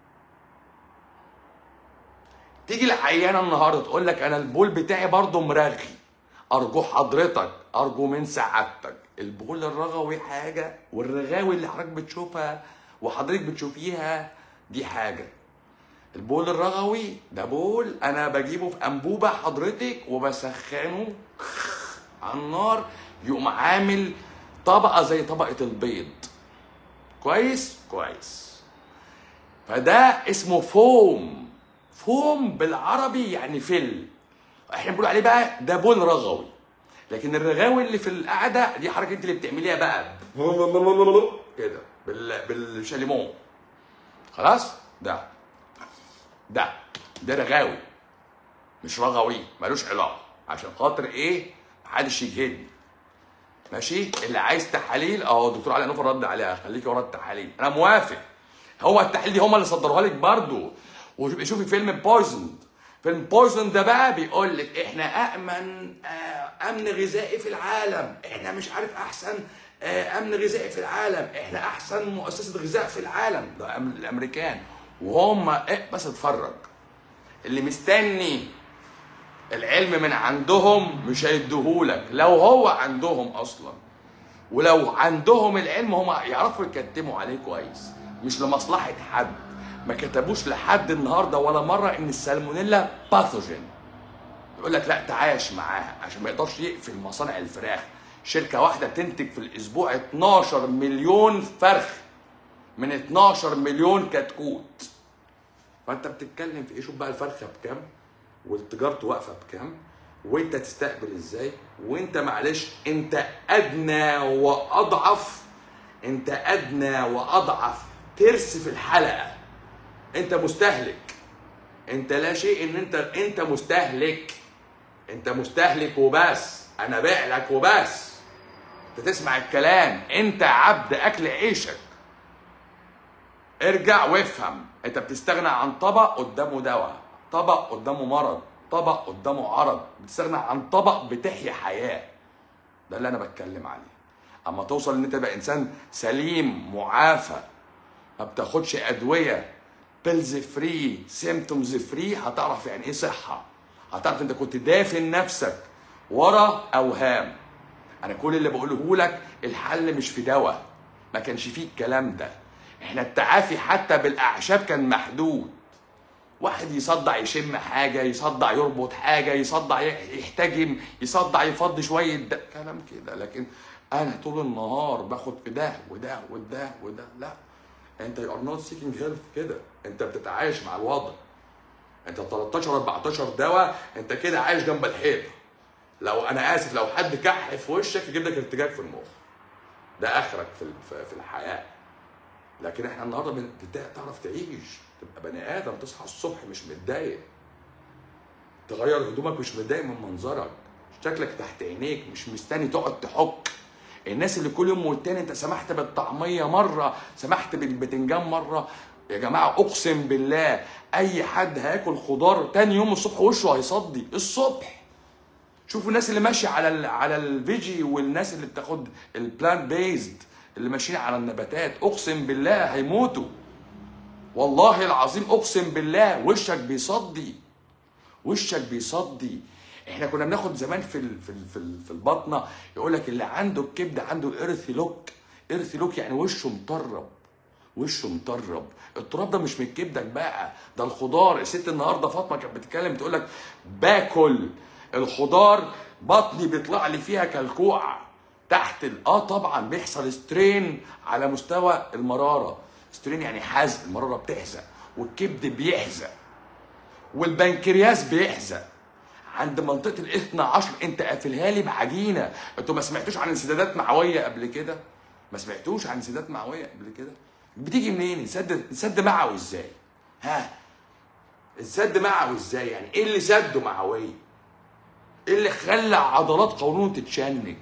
A: تيجي العيانه النهارده تقول لك انا البول بتاعي برضه مرغي ارجو حضرتك ارجو من سعادتك البول الرغوي حاجه والرغاوي اللي حضرتك بتشوفها وحضرتك بتشوفيها دي حاجه البول الرغوي ده بول انا بجيبه في انبوبه حضرتك وبسخنه على النار يقوم عامل طبقه زي طبقه البيض كويس كويس فده اسمه فوم فوم بالعربي يعني فل احنا بنقول عليه بقى ده بول رغوي لكن الرغاوي اللي في القعده دي حركه انت اللي بتعمليها بقى كده بال بالشاليمون خلاص ده ده ده رغاوي مش رغوي ملوش علاقه عشان خاطر ايه محدش يجهدني ماشي اللي عايز تحاليل اهو الدكتور علي نوفل رد عليها خليكي ورا التحاليل انا موافق هو التحاليل دي هم اللي صدروها لك برضه وشوفي فيلم بويزن فيلم بويزن ده بقى بيقول لك احنا امن آه، امن غذائي في العالم احنا مش عارف احسن آه، امن غذائي في العالم احنا احسن مؤسسه غذاء في العالم ده أم- الامريكان وهم إيه بس اتفرج اللي مستني العلم من عندهم مش هيديهولك لو هو عندهم اصلا ولو عندهم العلم هم يعرفوا يكتموا عليه كويس مش لمصلحه حد ما كتبوش لحد النهارده ولا مره ان السالمونيلا باثوجين يقول لك لا تعايش معاها عشان ما يقدرش يقفل مصانع الفراخ شركه واحده تنتج في الاسبوع 12 مليون فرخ من 12 مليون كتكوت فانت بتتكلم في ايه شوف بقى الفرخه بكام وتجارته واقفه بكام وانت تستقبل ازاي وانت معلش انت ادنى واضعف انت ادنى واضعف ترس في الحلقه انت مستهلك انت لا شيء ان انت انت مستهلك انت مستهلك وبس انا بيع لك وبس انت تسمع الكلام انت عبد اكل عيشك ارجع وافهم انت بتستغنى عن طبق قدامه دواء طبق قدامه مرض طبق قدامه عرض بتستغنى عن طبق بتحيا حياه ده اللي انا بتكلم عليه اما توصل ان انت تبقى انسان سليم معافى ما بتاخدش ادويه بيلز فري سيمتومز فري هتعرف يعني ايه صحه هتعرف انت كنت دافن نفسك ورا اوهام انا كل اللي بقوله لك الحل مش في دواء ما كانش فيه الكلام ده احنا التعافي حتى بالاعشاب كان محدود واحد يصدع يشم حاجه يصدع يربط حاجه يصدع يحتجم يصدع يفضي شويه ده كلام كده لكن انا طول النهار باخد في ده وده وده وده لا انت يو ار نوت سيكينج هيلث كده انت بتتعايش مع الوضع انت 13 14 دواء انت كده عايش جنب الحيطه لو انا اسف لو حد كح في وشك يجيب لك ارتجاج في المخ ده اخرك في في الحياه لكن احنا النهارده بت- تعرف تعيش تبقى بني ادم تصحى الصبح مش متضايق تغير هدومك مش متضايق من منظرك شكلك تحت عينيك مش مستني تقعد تحك الناس اللي كل يوم والتاني انت سمحت بالطعميه مره سمحت بالبتنجان مره يا جماعه اقسم بالله اي حد هياكل خضار تاني يوم الصبح وشه هيصدي الصبح شوفوا الناس اللي ماشيه على ال على الفيجي والناس اللي بتاخد البلانت بيزد اللي ماشيين على النباتات اقسم بالله هيموتوا والله العظيم اقسم بالله وشك بيصدي وشك بيصدي احنا كنا بناخد زمان في ال في ال في, ال في البطنه يقول لك اللي عنده الكبد عنده الارث لوك ارث لوك يعني وشه مطرب وشه مطرب التراب ده مش من كبدك بقى ده الخضار الست النهارده فاطمه كانت بتتكلم تقول لك باكل الخضار بطني بيطلع لي فيها كلكوعه تحت ال... اه طبعا بيحصل سترين على مستوى المراره سترين يعني حزق المراره بتحزق والكبد بيحزق والبنكرياس بيحزق عند منطقه الاثنى عشر انت قافلها لي بعجينه انتوا ما سمعتوش عن انسدادات معويه قبل كده ما سمعتوش عن انسدادات معويه قبل كده بتيجي منين السد السد معوي ازاي ها السد معوي ازاي يعني ايه اللي سده معويه ايه اللي خلى عضلات قولونه تتشنج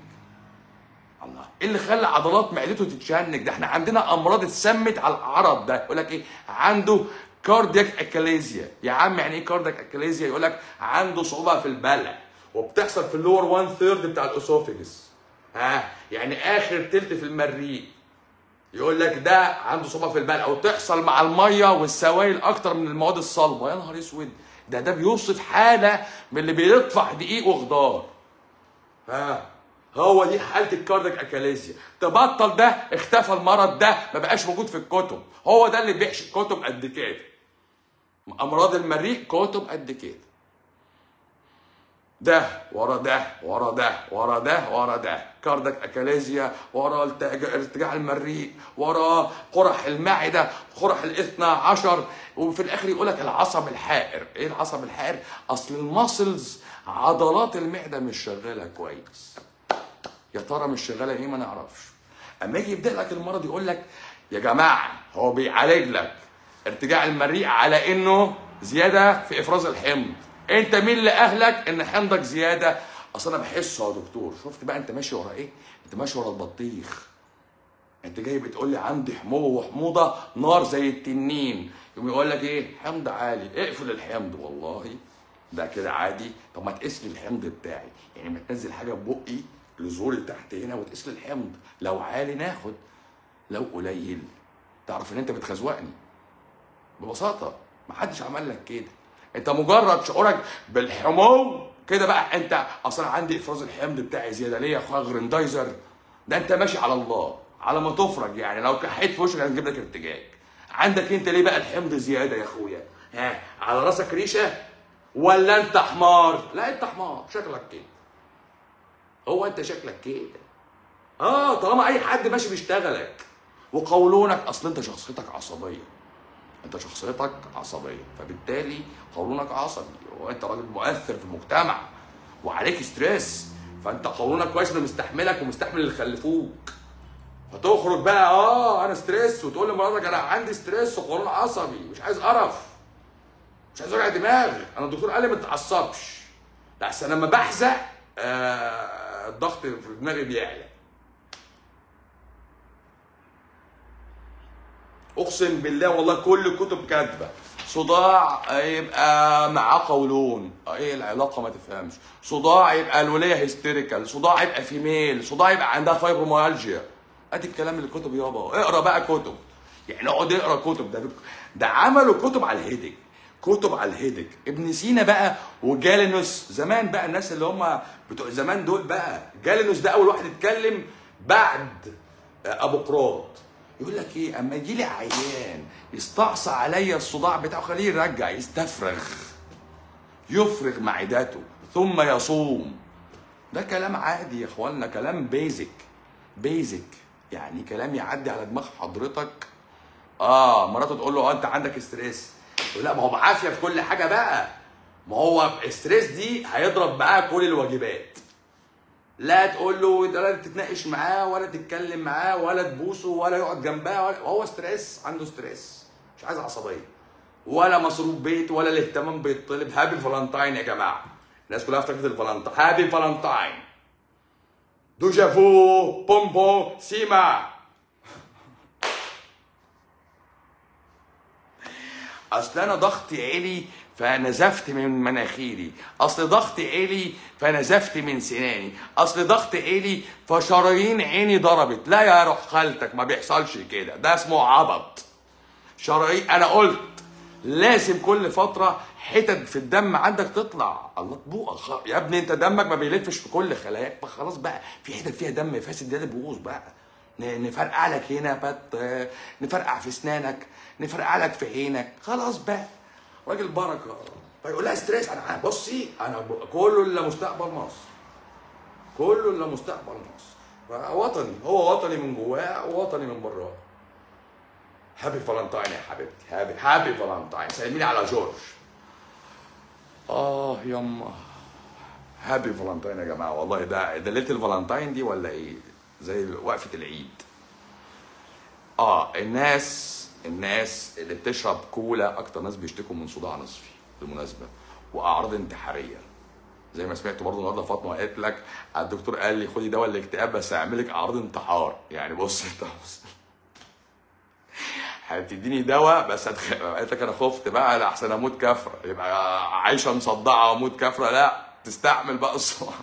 A: الله ايه اللي خلى عضلات معدته تتشنج ده احنا عندنا امراض اتسمت على العرض ده يقول لك ايه عنده كاردياك اكاليزيا يا عم يعني ايه كاردياك اكاليزيا يقول لك عنده صعوبه في البلع وبتحصل في اللور 1 ثيرد بتاع الاسوفيجس ها يعني اخر تلت في المريء يقول لك ده عنده صعوبه في البلع وتحصل مع الميه والسوائل اكتر من المواد الصلبه يا نهار اسود ده ده بيوصف حاله من اللي بيطفح دقيق وخضار ها هو دي حاله الكاردياك اكاليزيا تبطل ده اختفى المرض ده ما بقاش موجود في الكتب هو ده اللي بيحشي كتب قد كده امراض المريء كتب قد كده ده ورا ده ورا ده ورا ده ورا ده كاردك اكاليزيا ورا التج- ارتجاع المريء ورا قرح المعده قرح الاثنى عشر وفي الاخر يقول لك العصب الحائر ايه العصب الحائر اصل الماسلز عضلات المعده مش شغاله كويس يا ترى مش شغاله ايه ما نعرفش اما يجي يبدا لك المرض يقول لك يا جماعه هو بيعالج لك ارتجاع المريء على انه زياده في افراز الحمض انت مين لاهلك ان حمضك زياده اصل انا بحسه يا دكتور شفت بقى انت ماشي ورا ايه انت ماشي ورا البطيخ انت جاي بتقول لي عندي حموضه وحموضه نار زي التنين يقوم يقول لك ايه حمض عالي اقفل الحمض والله ده كده عادي طب ما تقيس لي الحمض بتاعي يعني ما تنزل حاجه ببقي لزوري تحت هنا وتقيس لي الحمض لو عالي ناخد لو قليل تعرف ان انت بتخزوقني ببساطه ما حدش عمل لك كده انت مجرد شعورك بالحمو كده بقى انت اصلا عندي افراز الحمض بتاعي زياده ليه يا اخويا غرندايزر ده انت ماشي على الله على ما تفرج يعني لو كحيت في وشك هنجيب لك ارتجاج عندك انت ليه بقى الحمض زياده يا اخويا ها على راسك ريشه ولا انت حمار لا انت حمار شكلك كده هو انت شكلك كده اه طالما اي حد ماشي بيشتغلك وقولونك اصل انت شخصيتك عصبيه انت شخصيتك عصبيه فبالتالي قولونك عصبي وانت راجل مؤثر في المجتمع وعليك ستريس فانت قولونك كويس انه مستحملك ومستحمل اللي خلفوك فتخرج بقى اه انا ستريس وتقول لمراتك انا عندي ستريس وقولون عصبي مش عايز قرف مش عايز وجع دماغ انا الدكتور قال لي ما تتعصبش لا أصل أنا لما بحزق آه الضغط في دماغي بيعلى اقسم بالله والله كل الكتب كاتبه صداع يبقى معاه قولون ايه العلاقه ما تفهمش صداع يبقى الوليه هيستيريكال صداع يبقى فيميل صداع يبقى عندها فايبروميالجيا ادي الكلام اللي الكتب يابا اقرا بقى كتب يعني اقعد اقرا كتب ده ده عملوا كتب على الهيدك كتب على الهيدك ابن سينا بقى وجالينوس زمان بقى الناس اللي هم بتوع زمان دول بقى جالينوس ده اول واحد اتكلم بعد ابو قراط يقول لك ايه اما يجي لي عيان يستعصى عليا الصداع بتاعه خليه يرجع يستفرغ يفرغ معدته ثم يصوم ده كلام عادي يا اخوانا كلام بيزك بيزك يعني كلام يعدي على دماغ حضرتك اه مراته تقول له اه انت عندك ستريس يقول لا ما هو بعافيه في كل حاجه بقى ما هو الستريس دي هيضرب معاه كل الواجبات لا تقول له ولا تتناقش معاه ولا تتكلم معاه ولا تبوسه ولا يقعد جنبها ولا هو ستريس عنده ستريس مش عايز عصبيه ولا مصروف بيت ولا الاهتمام بيطلب هابي فالنتاين يا جماعه الناس كلها افتكرت الفالنتاين هابي فالنتاين دوجافو بومبو سيما اصل انا ضغطي عالي فنزفت من مناخيري اصل ضغطي عالي فنزفت من سناني اصل ضغطي عالي فشرايين عيني ضربت لا يا روح خالتك ما بيحصلش كده ده اسمه عبط شرايين انا قلت لازم كل فتره حتت في الدم عندك تطلع الله تبوق خ... يا ابني انت دمك ما بيلفش في كل خلاياك فخلاص بقى في حتت فيها دم فاسد ده تبوظ بقى ن- نفرقع لك هنا بت نفرقع في اسنانك نفرقع لك في عينك خلاص بقى راجل بركه فيقول لها ستريس انا بصي انا ب- كله الا مستقبل مصر كله الا مستقبل مصر وطني هو وطني من جواه ووطني من براه هابي فالنتاين يا حبيبتي هابي هابي فالنتاين سلميلي على جورج اه يما هابي فالنتاين يا جماعه والله ده ده ليله الفالنتاين دي ولا ايه زي وقفه العيد اه الناس الناس اللي بتشرب كولا اكتر ناس بيشتكوا من صداع نصفي بالمناسبه واعراض انتحاريه زي ما سمعت برضه النهارده فاطمه قالت لك الدكتور قال لي خدي دواء الاكتئاب بس هيعمل لك اعراض انتحار يعني بص انت بص هتديني دواء بس هتخ... قالت لك انا خفت بقى لا احسن اموت كفره يبقى عايشه مصدعه واموت كفره لا تستحمل بقى الصداع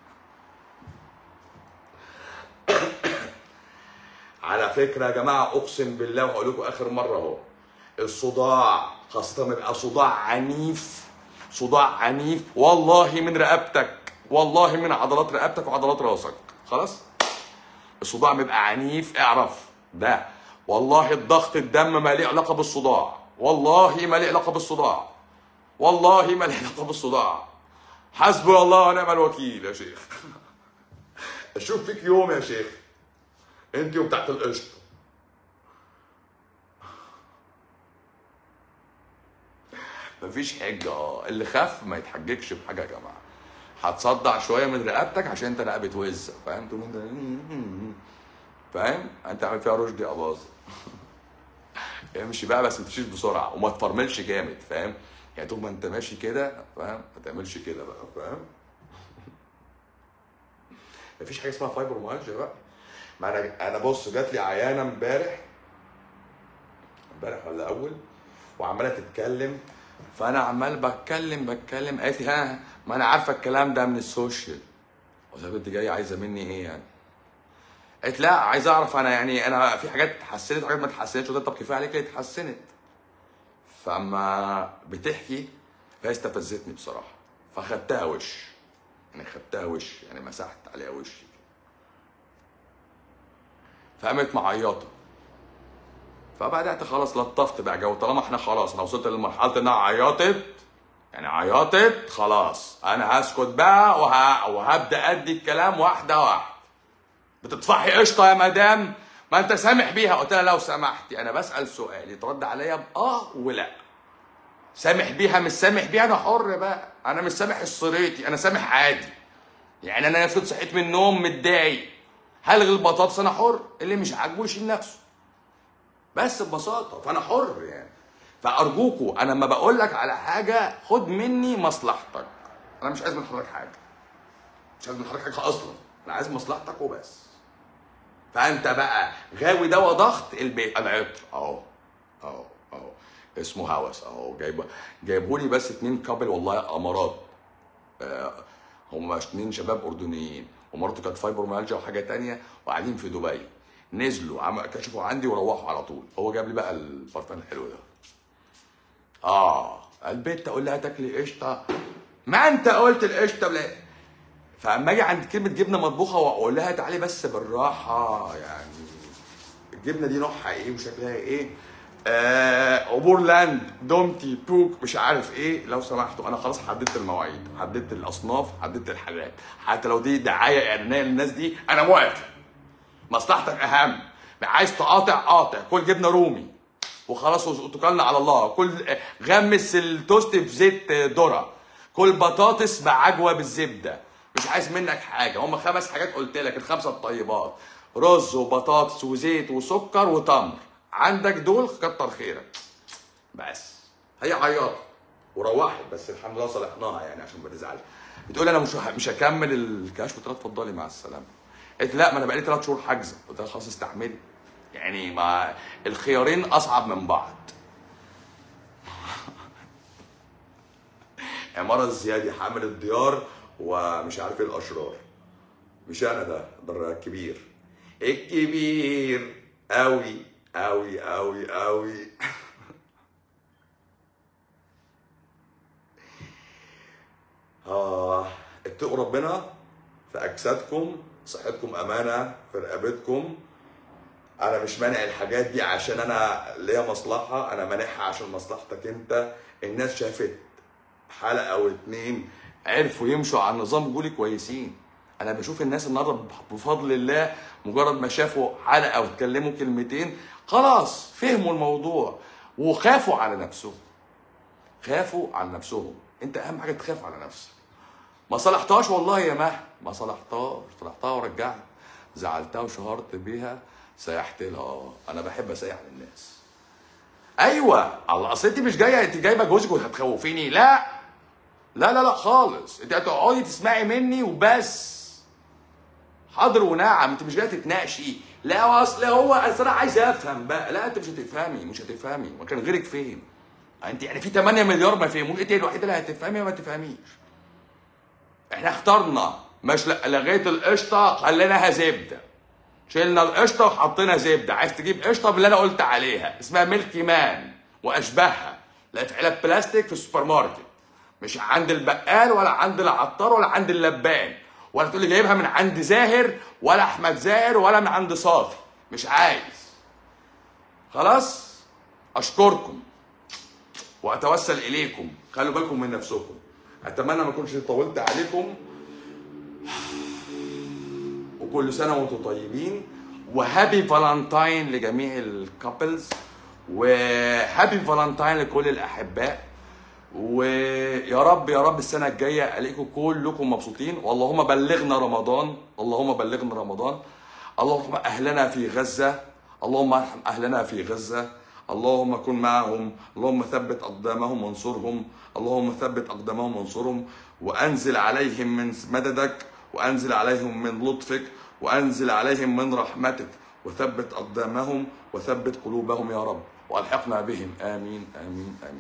A: على فكره يا جماعه اقسم بالله وهقول لكم اخر مره اهو الصداع خاصه لما يبقى صداع عنيف صداع عنيف والله من رقبتك والله من عضلات رقبتك وعضلات راسك خلاص الصداع بيبقى عنيف اعرف ده والله الضغط الدم ما ليه علاقه بالصداع والله ما ليه علاقه بالصداع والله ما ليه علاقه بالصداع حسبي الله ونعم الوكيل يا شيخ اشوف فيك يوم يا شيخ انت وبتاعت القشطه مفيش حجه اه اللي خف ما يتحججش بحاجه يا جماعه هتصدع شويه من رقبتك عشان انت رقبه وزه فاهم تقول انت فاهم انت عامل فيها رشدي اباظه امشي بقى بس ما تمشيش بسرعه وما تفرملش جامد فاهم يعني طول ما انت ماشي كده فاهم ما تعملش كده بقى فاهم مفيش حاجه اسمها فايبروميالجيا بقى ما انا انا بص جات لي عيانه امبارح امبارح ولا اول وعماله تتكلم فانا عمال بتكلم بتكلم قالت لي ها ما انا عارفه الكلام ده من السوشيال قلت لها انت جايه عايزه مني ايه يعني قالت لا عايز اعرف انا يعني انا في حاجات اتحسنت وحاجات ما اتحسنتش قلت لها طب كفايه عليك اللي اتحسنت فاما بتحكي فهي استفزتني بصراحه فخدتها وش يعني خدتها وش يعني مسحت عليها وشي فقامت معيطه فبدات خلاص لطفت بقى جو طالما احنا خلاص انا وصلت لمرحله انها عيطت يعني عيطت خلاص انا هسكت بقى وه... وهبدا ادي الكلام واحده واحده بتطفحي قشطه يا مدام ما انت سامح بيها قلت لها لو سمحتي انا بسال سؤال يترد عليا باه ولا سامح بيها مش سامح بيها انا حر بقى انا مش سامح الصريتي انا سامح عادي يعني انا نفسي صحيت من النوم متضايق هلغي البطاطس انا حر اللي مش عاجبه يشيل نفسه بس ببساطه فانا حر يعني فارجوكوا انا لما بقول لك على حاجه خد مني مصلحتك انا مش عايز من حضرتك حاجه مش عايز من حضرتك حاجه اصلا انا عايز مصلحتك وبس فانت بقى غاوي دواء ضغط البيت العطر اهو اهو اهو اسمه هوس اهو جايبه جايبهولي بس اتنين كابل والله امارات آه هم اتنين شباب اردنيين ومراته كانت فايبروميالجيا وحاجه تانية وقاعدين في دبي نزلوا عم كشفوا عندي وروحوا على طول هو جاب لي بقى البرفان الحلو ده اه البيت اقول لها تاكلي قشطه ما انت قلت القشطه بلا فاما اجي عند كلمه جبنه مطبوخه واقول لها تعالي بس بالراحه يعني الجبنه دي نوعها ايه وشكلها ايه آه عبور لاند دومتي بوك مش عارف ايه لو سمحتوا انا خلاص حددت المواعيد حددت الاصناف حددت الحاجات حتى لو دي دعايه اعلانيه للناس دي انا موافق مصلحتك اهم عايز تقاطع قاطع كل جبنه رومي وخلاص وتوكلنا على الله كل غمس التوست في زيت ذره كل بطاطس بعجوه بالزبده مش عايز منك حاجه هم خمس حاجات قلت لك الخمسه الطيبات رز وبطاطس وزيت وسكر وتمر عندك دول كتر خيرك بس هي عياطه وروحت بس الحمد لله صلحناها يعني عشان ما تزعلش بتقول انا مش مش هكمل الكشف قلت لها اتفضلي مع السلامه قالت لا ما انا بقالي ثلاث شهور حاجزه قلت لها خلاص استحملي يعني ما الخيارين اصعب من بعض عمارة الزيادي حامل الديار ومش عارف ايه الاشرار مش انا ده ده الكبير الكبير قوي قوي قوي قوي اه اتقوا ربنا في اجسادكم صحتكم امانه في رقبتكم انا مش مانع الحاجات دي عشان انا ليا مصلحه انا مانعها عشان مصلحتك انت الناس شافت حلقه او اتنين عرفوا يمشوا على النظام جولي كويسين انا بشوف الناس النهارده بفضل الله مجرد ما شافوا حلقه واتكلموا كلمتين خلاص فهموا الموضوع وخافوا على نفسهم خافوا على نفسهم انت اهم حاجه تخاف على نفسك ما صلحتهاش والله يا مه ما صلحتهاش صلحتها ورجعت زعلتها وشهرت بيها سيحت لها اه انا بحب اسيح للناس ايوه الله اصل انت مش جايه انت جايبه جوزك وهتخوفيني لا لا لا لا خالص انت هتقعدي تسمعي مني وبس حاضر ونعم انت مش جايه تتناقشي لا اصل هو اصل انا عايز افهم بقى لا انت مش هتفهمي مش هتفهمي ما كان غيرك فهم انت يعني في 8 مليار ما فهموش انت الوحيده اللي هتفهمي وما تفهميش احنا اخترنا مش لغيت القشطه خليناها زبده شلنا القشطه وحطينا زبده عايز تجيب قشطه باللي انا قلت عليها اسمها ميلكي مان واشباهها لا في علب بلاستيك في السوبر ماركت مش عند البقال ولا عند العطار ولا عند اللبان ولا تقول لي جايبها من عند زاهر ولا احمد زاهر ولا من عند صافي مش عايز خلاص اشكركم واتوسل اليكم خلوا بالكم من نفسكم اتمنى ما اكونش طولت عليكم وكل سنه وانتم طيبين وهابي فالنتاين لجميع الكابلز وهابي فالنتاين لكل الاحباء ويا رب يا رب السنه الجايه الاقيكم كلكم مبسوطين واللهم بلغنا رمضان اللهم بلغنا رمضان اللهم اهلنا في غزه اللهم ارحم اهلنا في غزه اللهم كن معهم اللهم ثبت اقدامهم وانصرهم اللهم ثبت اقدامهم وانصرهم وانزل عليهم من مددك وانزل عليهم من لطفك وانزل عليهم من رحمتك وثبت اقدامهم وثبت قلوبهم يا رب والحقنا بهم امين امين امين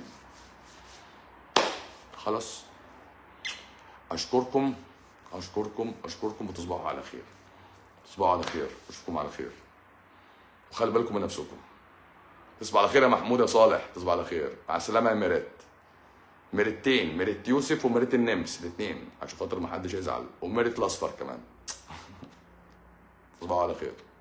A: خلاص اشكركم اشكركم اشكركم وتصبحوا على خير تصبحوا على خير اشوفكم على خير وخلي بالكم من نفسكم تصبح على خير يا محمود يا صالح تصبح على خير مع السلامه يا ميريت ميريتين ميريت يوسف وميريت النمس الاثنين عشان خاطر ما حدش يزعل وميريت الاصفر كمان تصبحوا على خير